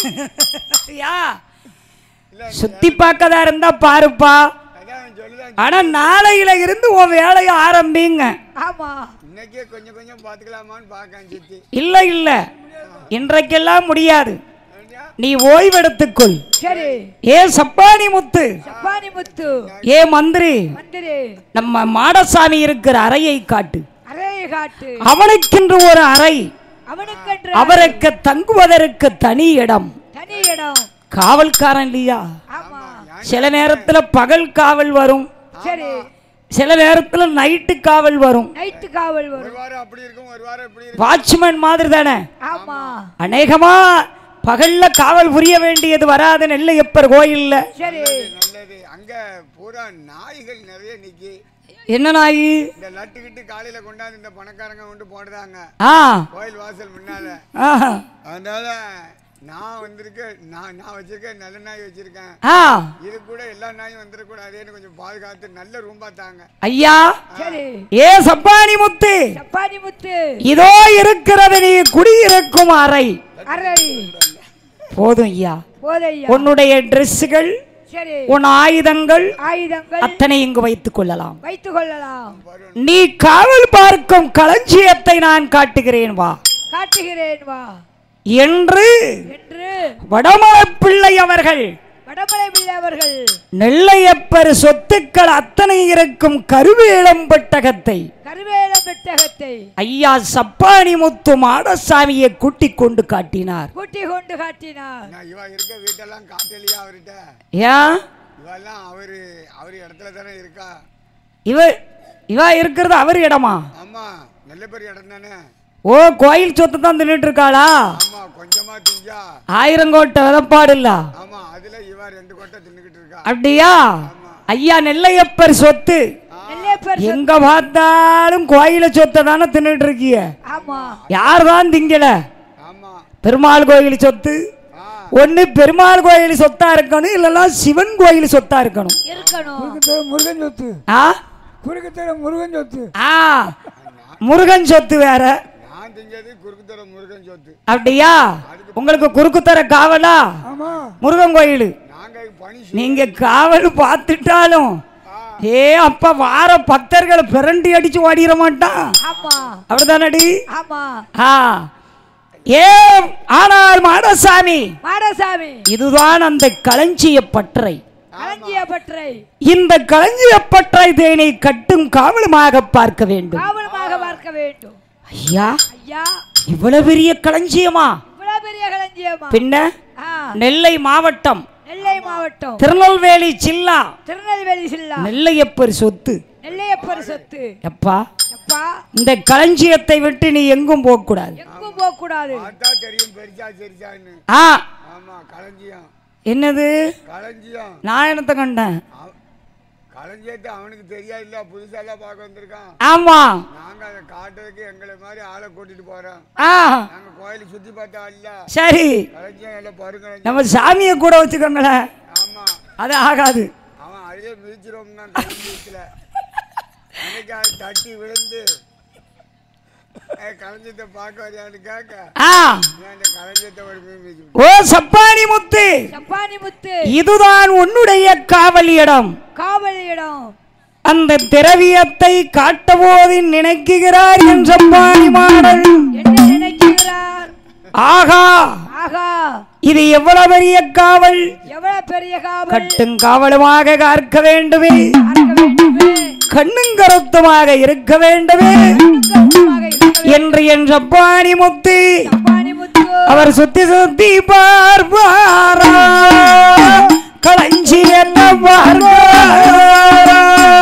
Speaker 1: யா
Speaker 3: இல்ல
Speaker 1: சுத்தி பார்க்கதா இருந்தா பாருப்பா
Speaker 3: அதான் அவன் சொல்லுதான்
Speaker 1: ஆனா நாளையில இருந்து உன் வேலையை ஆரம்பிங்க
Speaker 2: ஆமா
Speaker 3: இன்னைக்கே கொஞ்சம் கொஞ்சம் பார்த்துக்கலாமான்னு பார்க்கேன் சித்தி
Speaker 1: இல்ல இல்ல இன்றைக்கெல்லாம் முடியாது
Speaker 3: ஏண்டா?
Speaker 1: நீ ஓய்வெடுத்துக்கொள்
Speaker 2: சரி
Speaker 1: ஏ சப்பானி முத்து
Speaker 2: சப்பானி முத்து
Speaker 1: ஏ மந்திரி
Speaker 2: மந்திரி
Speaker 1: நம்ம மாடசாமி இருக்கிற அறையை காட்டு
Speaker 2: அறையை காட்டு
Speaker 1: அவனுக்கென்று ஒரு அறை
Speaker 2: அவனுக்கென்று
Speaker 1: அவருக்கு தங்குவதற்கு தனி இடம்
Speaker 2: தனி இடம்
Speaker 1: காவல்காரன் இல்லையா
Speaker 2: ஆமா
Speaker 1: சில நேரத்துல பகல் காவல் வரும்
Speaker 2: சரி
Speaker 1: சில நேரத்துல நைட்டு காவல் வரும்
Speaker 2: நைட்டு காவல்
Speaker 3: ஒரு
Speaker 2: வரும்
Speaker 3: வாரம் அப்படி இருக்கும் ஒரு வாரம் இப்படி இருக்கும்
Speaker 1: வாட்ச்மேன் மாதிரி தானே
Speaker 2: ஆமா
Speaker 1: அநேகமா பகல்ல காவல் புரிய வேண்டியது வராது நெல்லையப்பர் கோயில்ல
Speaker 2: சரி
Speaker 3: நல்லது அங்க பூரா நாய்கள் நிறைய நிக்கி
Speaker 1: என்ன நாயி
Speaker 3: இந்த லட்டுக்கிட்டு காலையில கொண்டாந்து இந்த பணக்காரங்க கொண்டு போடுறாங்க
Speaker 1: ஆ
Speaker 3: கோயில் வாசல் முன்னால
Speaker 1: ஆஹா.
Speaker 3: அதனால நான் வந்திருக்கேன் நான் நான் வச்சிருக்கேன் நல்ல நாய் வச்சிருக்கேன்
Speaker 1: ஆ
Speaker 3: இது கூட எல்லா நாயும் வந்துடக்கூடாதேன்னு கொஞ்சம் பாதுகாத்து நல்ல ரூம் பார்த்தாங்க
Speaker 1: ஐயா
Speaker 2: சரி
Speaker 1: ஏ சப்பானி முத்து
Speaker 2: சப்பானி முத்து
Speaker 1: இதோ இருக்கிறது நீ குடியிருக்கும் அறை
Speaker 2: அறை
Speaker 1: போதும் ஐயா
Speaker 2: போதையா
Speaker 1: உன்னுடைய ட்ரெஸ்ஸுகள்
Speaker 2: சரி
Speaker 1: உன் ஆயுதங்கள்
Speaker 2: ஆயுதங்கள்
Speaker 1: அத்தனை இங்கு வைத்துக் கொள்ளலாம்
Speaker 2: வைத்துக் கொள்ளலாம்
Speaker 1: நீ காவல் பார்க்கும் களஞ்சியத்தை நான் காட்டுகிறேன் வா
Speaker 2: காட்டுகிறேன் வா
Speaker 1: என்று
Speaker 2: என்று
Speaker 1: வடமலை பிள்ளை அவர்கள்
Speaker 2: வடமலை பிள்ளை அவர்கள்
Speaker 1: நெல்லையப்பர் சொத்துக்கள் அத்தனை இருக்கும் கருவேலம் பெட்டகத்தை
Speaker 2: கருவேலம் பெட்டகத்தை
Speaker 1: ஐயா சப்பானி முத்து மாடசாமியை கூட்டிக் கொண்டு காட்டினார்
Speaker 2: கூட்டி கொண்டு காட்டினார்
Speaker 3: நான் இவ இருக்க வீட்டெல்லாம் காட்டலையா அவர்கிட்ட
Speaker 1: ஏன்
Speaker 3: இவெல்லாம் அவரு அவர் இடத்துல தானே இருக்கா
Speaker 1: இவ இவ இருக்கிறது அவர் இடமா
Speaker 3: ஆமா நல்ல பெரிய இடம் தானே
Speaker 1: ஓ கோயில் சொத்து தான் தின்னுட்டு இருக்காளா
Speaker 3: ஆமா கொஞ்சமா திங்கா
Speaker 1: ஆயிரங்கோட்டை விதப்பாடு இல்ல
Speaker 3: ஆமா அதுல இவ ரெண்டு கொட்டை தின்னுக்கிட்டு இருக்கா
Speaker 1: அப்படியா ஐயா நெல்லையப்பர் சொத்து
Speaker 2: நெல்லையப்பர் சொ-
Speaker 1: எங்க பார்த்தாலும் கோயில சொத்தை தானே தின்னுட்டு இருக்கீங்க
Speaker 2: ஆமா
Speaker 1: யார் தான் திங்கல
Speaker 3: ஆமா
Speaker 1: பெருமாள் கோயில் சொத்து
Speaker 3: ஆ
Speaker 1: ஒண்ணு பெருமாள் கோயில் சொத்தா இருக்கணும் இல்லைன்னா சிவன் கோயில் சொத்தா இருக்கணும்
Speaker 2: இருக்கணும்
Speaker 4: குறுக்குத்தர முருகன் சொத்து
Speaker 1: ஆ
Speaker 4: குறுக்குத்தர முருகன் சொத்து
Speaker 1: ஆ முருகன் சொத்து வேற
Speaker 3: நான் திங்கிறது குறுக்குத்தர முருகன் சொத்து
Speaker 1: அப்படியா உங்களுக்கு குறுக்கு தர காவலா
Speaker 4: ஆமா
Speaker 1: முருகன் கோயில்
Speaker 3: நாங்க பணி
Speaker 1: நீங்க காவல் பார்த்துட்டாலும் ஏ அப்ப வார பக்தர்களை பிரண்டி அடிச்சு ஓடிட மாட்டான்
Speaker 2: ஆமா
Speaker 1: அப்படிதானடி
Speaker 2: ஆமா
Speaker 1: ஆ ஏ ஆனால் மாடசாமி
Speaker 2: மாடசாமி
Speaker 1: இதுதான் அந்த களஞ்சிய பற்றை
Speaker 2: களஞ்சிய பற்றை
Speaker 1: இந்த களஞ்சிய பற்றை தேனை கட்டும் காவலுமாக பார்க்க வேண்டும்
Speaker 2: காவலமாக பார்க்க வேண்டும்
Speaker 1: ஐயா
Speaker 2: ஐயா
Speaker 1: இவ்வளவு பெரிய களஞ்சியமா
Speaker 2: இவ்வளவு பெரிய களஞ்சியமா
Speaker 1: பின்ன
Speaker 2: ஆ,
Speaker 1: நெல்லை மாவட்டம்
Speaker 2: நெல்லை மாவட்டம்
Speaker 1: திருநெல்வேலி ஜில்லா
Speaker 2: திருநெல்வேலி ஜில்லா
Speaker 1: நெல்லையப்பர் சொத்து
Speaker 2: நெல்லையப்பர் சொத்து
Speaker 1: எப்பா
Speaker 2: எப்பா
Speaker 1: இந்த களஞ்சியத்தை விட்டு நீ எங்கும் போக கூடாது
Speaker 2: எங்கும் போக கூடாது
Speaker 3: பார்த்தா தெரியும் பெருசா சரிச்சான்னு
Speaker 1: ஆ
Speaker 3: ஆமா களஞ்சியம்
Speaker 1: என்னது
Speaker 3: களஞ்சியம்
Speaker 1: நான் என்னத்த கண்டேன்
Speaker 3: அவ- களஞ்சியத்தை அவனுக்கு தெரியா இல்ல புதுசாலாம் பார்க்க வந்திருக்கான்
Speaker 1: ஆமா
Speaker 3: நாங்க அதை காட்டுறதுக்கு எங்களை மாதிரி ஆளை கூட்டிட்டு போறோம்
Speaker 1: ஆ
Speaker 3: நாங்க கோயிலுக்கு சுத்தி பார்த்தா இல்ல
Speaker 1: சரி
Speaker 3: களஞ்சியம் நல்லா பருங்க
Speaker 1: நம்ம சாமியை கூட வச்சுக்கோங்களேன்
Speaker 3: ஆமா
Speaker 1: அது ஆகாது
Speaker 3: அவன் அதிலே மிதிச்சிருவோம்னா வீட்டுல அன்னைக்கு அது தட்டி விழுந்து ஏய், களஞ்சத்தை பார்க்க வரையான்னு கேட்க
Speaker 1: ஆ
Speaker 3: நான் இந்த களஞ்சத்தை ஒரு மீன் வீசி
Speaker 1: ஓ சப்பானி முத்து
Speaker 2: சப்பானி முத்து
Speaker 1: இதுதான் உன்னுடைய காவல் இடம்
Speaker 2: காவலியிடம்
Speaker 1: அந்த திரவியத்தை காட்டபோது நினைக்குகிறார் என் சப்பானி மாடல்
Speaker 2: என்ன நினைக்கிறார்
Speaker 1: ஆகா
Speaker 2: ஆகா
Speaker 1: இது எவ்வளவு பெரிய காவல்
Speaker 2: எவ்வளவு பெரிய காவல்
Speaker 1: கட்டும் காவலுமாக காக்க வேண்டுமே
Speaker 2: பார்க்க வேண்டுமே
Speaker 1: கண்ணும் கருத்துமாக இருக்க வேண்டுமே
Speaker 2: கருத்துமாக இருக்க
Speaker 1: என்று என் சப்பானி முத்து
Speaker 2: சப்பானி முத்து
Speaker 1: அவர் சுத்தி சுத்தி பார்ப்பாரா களஞ்சி என்ன பார்ப்பாரா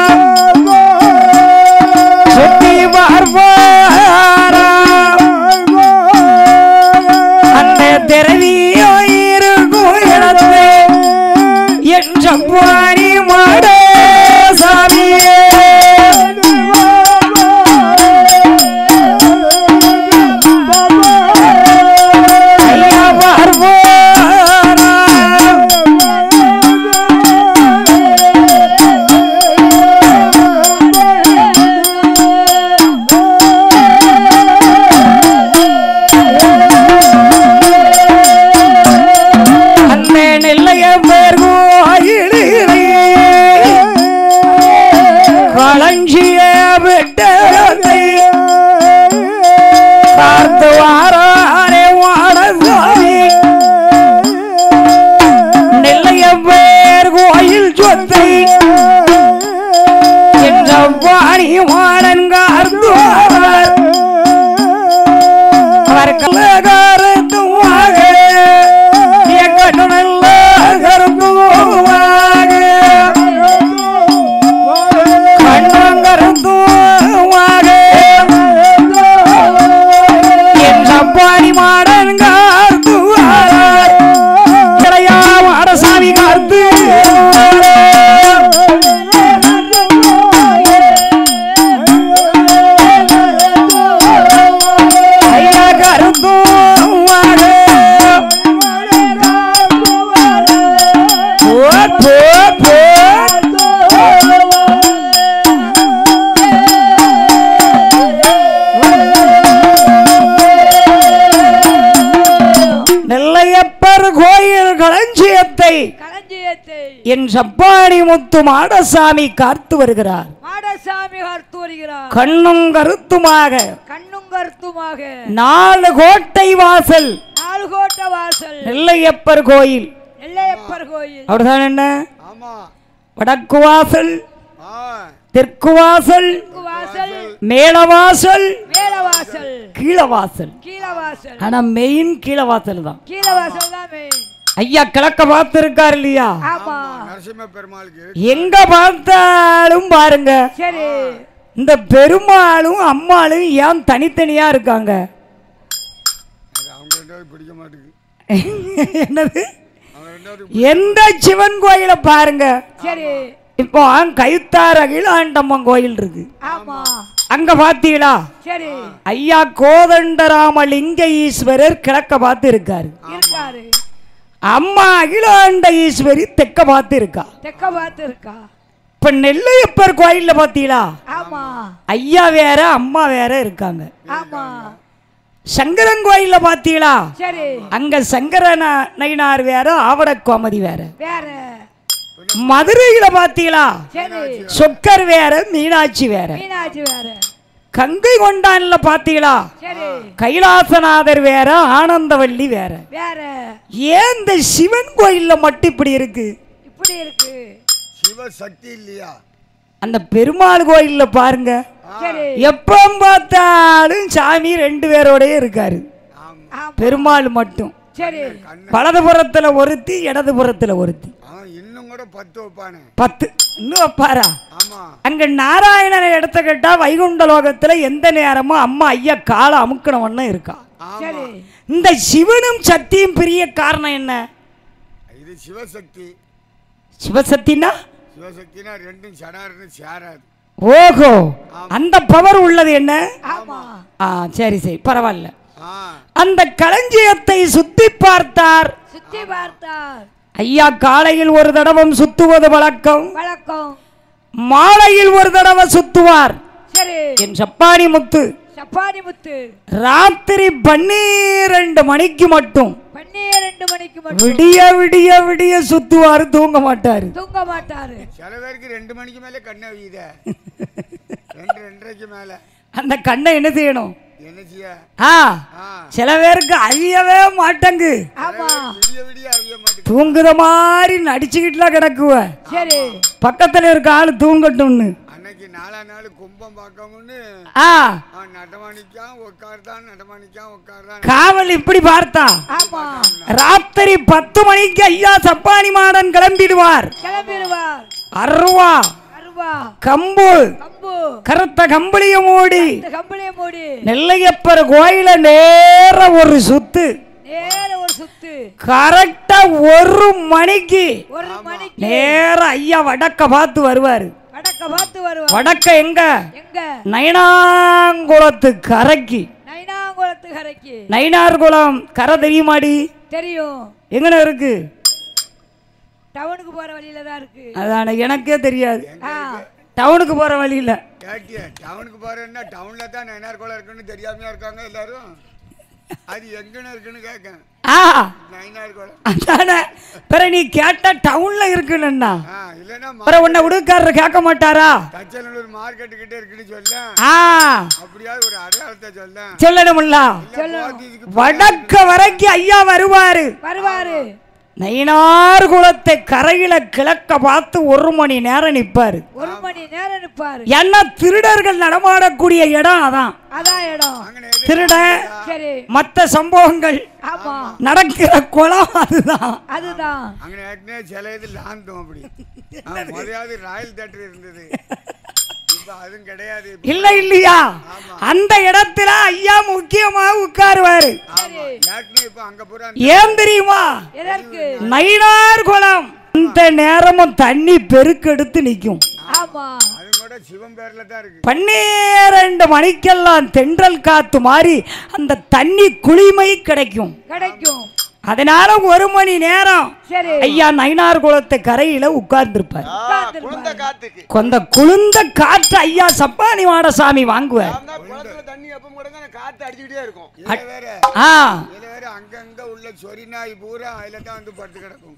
Speaker 1: சுத்தி பார்ப்பாரா அந்த திரவியோ இருக்கும் இடத்து என் சப்பானி மாட சாமியே ஐயா பார்ப்பாரா அந்த நெல்லைய பேர் கோயிலே களஞ்சிய விட்டதை பார்த்து வாராரே வாடசாமி நெல்லைய பேர் கோயில் சொத்தை என்ற வாணி மாடன் கார்த்துவார் அவர் கலகாரத்துவாக எங்கட்டு நல்ல கருத்துவாக கண்ணம் கருத்துவாக என் சப்பாடி மாடன் கார்த்துவார் இளையா மாடசாமி கார்த்து ஐயா கருத்துவாக போ போ போ நெல்லையப்பர் கோயில் களஞ்சியத்தை
Speaker 2: களஞ்சியத்தை
Speaker 1: என் சப்பாணி முத்து மாடசாமி காத்து வருகிறார்
Speaker 2: மாடசாமி பார்த்து வருகிறார்
Speaker 1: கண்ணும் கருத்துமாக
Speaker 2: கண்ணும் கருத்துமாக
Speaker 1: நாலு கோட்டை வாசல்
Speaker 2: நாலு கோட்ட வாசல்
Speaker 1: நெல்லையப்பர் கோயில்
Speaker 2: நெல்லையப்பர் கோயில்
Speaker 1: அப்படிதான் என்ன
Speaker 3: ஆமா
Speaker 1: வடக்கு வாசல்
Speaker 3: ஆ
Speaker 1: தெற்கு வாசல்
Speaker 2: வாசல்
Speaker 1: மேல வாசல்
Speaker 2: மேல வாசல்
Speaker 1: கீழ வாசல்
Speaker 2: கீழ வாசல்
Speaker 1: ஆனா மெயின் கீழ வாசல் தான்
Speaker 2: கீழ வாசல் தான் main.
Speaker 1: ஐயா கிழக்க பார்த்து இருக்காரு இல்லையா
Speaker 2: ஆமா
Speaker 3: நரசிம்ம பெருமாளுக்கு
Speaker 1: எங்க பார்த்தாலும் பாருங்க
Speaker 2: சரி
Speaker 1: இந்த பெருமாளும் அம்மாளும் ஏன் தனித்தனியா இருக்காங்க
Speaker 3: அது அவங்க ரெண்டாவது பிடிக்க மாட்டேங்குது
Speaker 1: என்னது
Speaker 3: அவங்க ரெண்டாவது
Speaker 1: எந்த சிவன் கோயிலை பாருங்க
Speaker 2: சரி
Speaker 1: இப்போ கைத்தார் அகிலாண்டம்மன் கோயில் இருக்கு
Speaker 2: ஆமா
Speaker 1: அங்க பாத்தீங்களா
Speaker 2: சரி
Speaker 1: ஐயா கோதண்டராம லிங்க ஈஸ்வரர் கிழக்க பார்த்து இருக்காரு
Speaker 2: இருக்காரு
Speaker 1: அம்மா அகிலாண்ட ஈஸ்வரி தெக்க பார்த்து இருக்கா
Speaker 2: தெக்க பார்த்து இருக்கா
Speaker 1: இப்ப நெல்லையப்பர் கோயில்ல பாத்தீங்களா
Speaker 2: ஆமா
Speaker 1: ஐயா வேற அம்மா வேற இருக்காங்க
Speaker 2: ஆமா
Speaker 1: சங்கரன் கோயில்ல பாத்தீங்களா
Speaker 2: சரி
Speaker 1: அங்க சங்கர ந- நயினார் வேற ஆவட கோமதி வேற
Speaker 2: வேற
Speaker 1: மதுரையில பாத்தீங்களா
Speaker 2: சரி
Speaker 1: சொக்கர் வேற மீனாட்சி வேற
Speaker 2: மீனாட்சி வேற
Speaker 1: கங்கை கொண்டான்ல பாத்தீங்களா
Speaker 2: சரி
Speaker 1: கைலாசநாதர் வேற ஆனந்தவல்லி வேற
Speaker 2: வேற
Speaker 1: ஏன் இந்த சிவன் கோயில்ல மட்டும் இப்படி இருக்கு
Speaker 2: இப்படி இருக்கு
Speaker 3: சிவசக்தி இல்லையா
Speaker 1: அந்த பெருமாள் கோயில்ல பாருங்க
Speaker 2: சரி
Speaker 1: எப்ப பார்த்தாலும் சாமி ரெண்டு பேரோடயே இருக்காரு
Speaker 3: ஆமா
Speaker 2: ஆமா
Speaker 1: பெருமாள் மட்டும்
Speaker 2: சரி
Speaker 1: வலதுபுறத்துல ஒருத்தி இடதுபுறத்துல ஒருத்தி
Speaker 3: அவன் இன்னும் கூட பத்து வைப்பானே
Speaker 1: பத்து இன்னும் வைப்பாரா
Speaker 3: ஆமா
Speaker 1: அங்க நாராயணனை எடுத்த கேட்டா வைகுண்ட லோகத்துல எந்த நேரமும் அம்மா ஐயா காலை அமுக்கணவண்ணம் இருக்கா
Speaker 3: ஆமா
Speaker 2: சரி
Speaker 1: இந்த சிவனும் சக்தியும் பிரிய காரணம் என்ன
Speaker 3: இது சிவசக்தி
Speaker 1: சிவசக்தினா
Speaker 3: சிவசக்தினா ரெண்டும் சடாருன்னு சேராது
Speaker 1: ஓஹோ அந்த பவர் உள்ளது என்ன
Speaker 2: ஆமா
Speaker 1: ஆ சரி சரி பரவாயில்ல
Speaker 3: ஆ
Speaker 1: அந்த களஞ்சியத்தை சுத்தி பார்த்தார்
Speaker 2: சுத்தி பார்த்தார்
Speaker 1: ஐயா காலையில் ஒரு தடவம் சுத்துவது வழக்கம்
Speaker 2: வழக்கம்
Speaker 1: மாலையில் ஒரு தடவை சுத்துவார்
Speaker 2: சரி
Speaker 1: என் சப்பானி முத்து
Speaker 2: சப்பானி முத்து
Speaker 1: ராத்திரி பன்னிரண்டு மணிக்கு மட்டும்
Speaker 2: பன்னிரண்டு மணிக்கு மட்டும்
Speaker 1: விடிய விடிய விடிய சுத்துவாரு தூங்க மாட்டாரு
Speaker 2: தூங்க மாட்டாரு
Speaker 3: சில பேருக்கு ரெண்டு மணிக்கு மேலே கண்ணை வீத ரெண்டு ரெண்டரைக்கு மேலே
Speaker 1: அந்த கண்ணை என்ன செய்யணும்
Speaker 3: என்ன செய்ய
Speaker 1: ஆ
Speaker 3: ஆ
Speaker 1: சில பேருக்கு அழியவே மாட்டேங்கு
Speaker 2: ஆமா
Speaker 3: விடிய விடிய அவிய மாட்டேங்குது
Speaker 1: தூங்குற மாதிரி நடிச்சுக்கிட்டுலாம் கிடக்குவ
Speaker 2: சரி
Speaker 1: பக்கத்துல இருக்க ஆளு தூங்கட்டும்னு
Speaker 3: அன்னைக்கு நாலா நாள் கும்பம் பார்க்கணும்னு
Speaker 1: ஆ
Speaker 3: அவன் நடமாணிக்கான் உட்கார்தான் நடமாணிக்கான் உட்கார்தான்
Speaker 1: காவல் இப்படி பார்த்தா
Speaker 2: ஆமா
Speaker 1: ராத்திரி பத்து மணிக்கு ஐயா சப்பானி மாடன் கிளம்பிடுவார்
Speaker 2: கிளம்பிடுவார்
Speaker 1: அருவா
Speaker 2: அருவா
Speaker 1: கம்பு
Speaker 2: கம்பு
Speaker 1: கருத்த கம்பளிய மூடி
Speaker 2: இந்த கம்பளிய மூடி
Speaker 1: நெல்லையப்பர் கோயில நேர ஒரு சுத்து
Speaker 2: நேர ஒரு சுத்து
Speaker 1: கரெக்டா ஒரு மணிக்கு
Speaker 2: ஒரு மணிக்கு
Speaker 1: நேர ஐயா வடக்க பார்த்து வருவாரு
Speaker 2: வடக்க பார்த்து வருவார்
Speaker 1: வடக்க எங்க
Speaker 2: எங்க
Speaker 1: நயனாங்குளத்து கரைக்கு
Speaker 2: நைனாங்குளத்து கரைக்கு
Speaker 1: நயினார்குளம் கரை தெரியுமாடி
Speaker 2: தெரியும்
Speaker 1: எங்கன இருக்கு
Speaker 2: டவுனுக்கு போற வழியில தான் இருக்கு
Speaker 1: அதான எனக்கே தெரியாது
Speaker 2: ஆ
Speaker 1: டவுனுக்கு போற வழியில
Speaker 3: கேட்டிய டவுனுக்கு போறேன்னா டவுன்ல தான் நயனார் கோலம் இருக்குன்னு தெரியாமையா இருக்காங்க எல்லாரும் அது எங்கன்னு இருக்குன்னு கேட்கேன்
Speaker 1: ஆ
Speaker 3: நயனார் கோலம்
Speaker 1: அதான பிற நீ கேட்டா டவுன்ல இருக்குன்னா
Speaker 3: ஆ இல்லைன்னா
Speaker 1: பிற உன்னை உடுக்காரர் கேட்க மாட்டாரா
Speaker 3: தச்சநல்லூர் மார்க்கெட்டு கிட்ட இருக்குன்னு சொல்ல
Speaker 1: ஆ
Speaker 3: அப்படியாவது ஒரு அடையாளத்தை சொல்ல
Speaker 1: சொல்லணும்ல வடக்க வரைக்கும் ஐயா வருவாரு
Speaker 2: வருவாரு
Speaker 1: நயினார் குளத்தை கரையில கிழக்க பார்த்து ஒரு மணி நேரம் நிப்பாரு
Speaker 2: ஒரு மணி நேரம் நிப்பாரு
Speaker 1: ஏன்னா திருடர்கள் நடமாடக்கூடிய இடம் அதான்
Speaker 2: அதான் இடம்
Speaker 3: அங்கே
Speaker 1: திருட
Speaker 2: சரி
Speaker 1: மத்த சம்பவங்கள்
Speaker 2: ஆமா
Speaker 1: நடக்கிற குளம் அதுதான்
Speaker 2: அதுதான்
Speaker 3: அங்கே ஏற்கனவே சில இது லாந்தோம் அப்படி ஆ, முதலாவது ராயல் தேட்டர் இருந்தது இப்போ அதுவும் கிடையாது இப்ப.
Speaker 1: இல்ல இல்லையா அந்த இடத்துல ஐயா முக்கியமா உட்காருவாரு
Speaker 3: ஆமா ஏற்கனவே இப்போ அங்கே பூரா
Speaker 1: ஏன் தெரியுமா
Speaker 2: எதற்கு
Speaker 1: நயினார் குளம் இந்த நேரமும் தண்ணி பெருக்கெடுத்து நிக்கும்
Speaker 2: ஆமா
Speaker 3: அது கூட சிவன் பேர்ல தான் இருக்கு
Speaker 1: பன்னிரண்டு மணிக்கெல்லாம் தென்றல் காத்து மாறி அந்த தண்ணி குளிமை கிடைக்கும்
Speaker 2: கிடைக்கும்
Speaker 1: அதனால ஒரு மணி நேரம்
Speaker 2: சரி
Speaker 1: ஐயா நயினார் குளத்தை கரையில உட்கார்ந்துருப்பார்
Speaker 2: உட்கார்ந்திருப்பாரு.
Speaker 1: கொஞ்ச குளிர்ந்த காற்று ஐயா சப்பானி மாடசாமி வாங்குவார்
Speaker 3: குளத்துல தண்ணி எப்போ கூட காத்து அடிச்சுக்கிட்டே இருக்கும் இதுல வேற
Speaker 1: ஆ
Speaker 3: இதுல வேற அங்கங்க உள்ள சொறி நாய் பூரா அதுல தான் வந்து படுத்து கிடக்கும்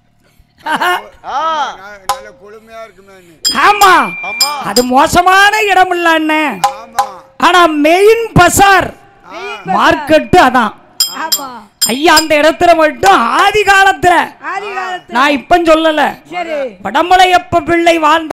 Speaker 3: ந- நல்ல குளுமையா இருக்குமே
Speaker 1: ஆமா அது மோசமான இடம் இல்ல அண்ணன்
Speaker 3: ஆமா
Speaker 1: ஆனா மெயின் பசார் மார்க்கெட்டு அதான்
Speaker 2: ஆமா
Speaker 1: ஐயா அந்த இடத்துல மட்டும் ஆதி காலத்துல
Speaker 2: ஆதி காலத்து
Speaker 1: நான் இப்ப சொல்லல
Speaker 2: சரி
Speaker 1: வடமலையப்ப பிள்ளை வாழ்ந்த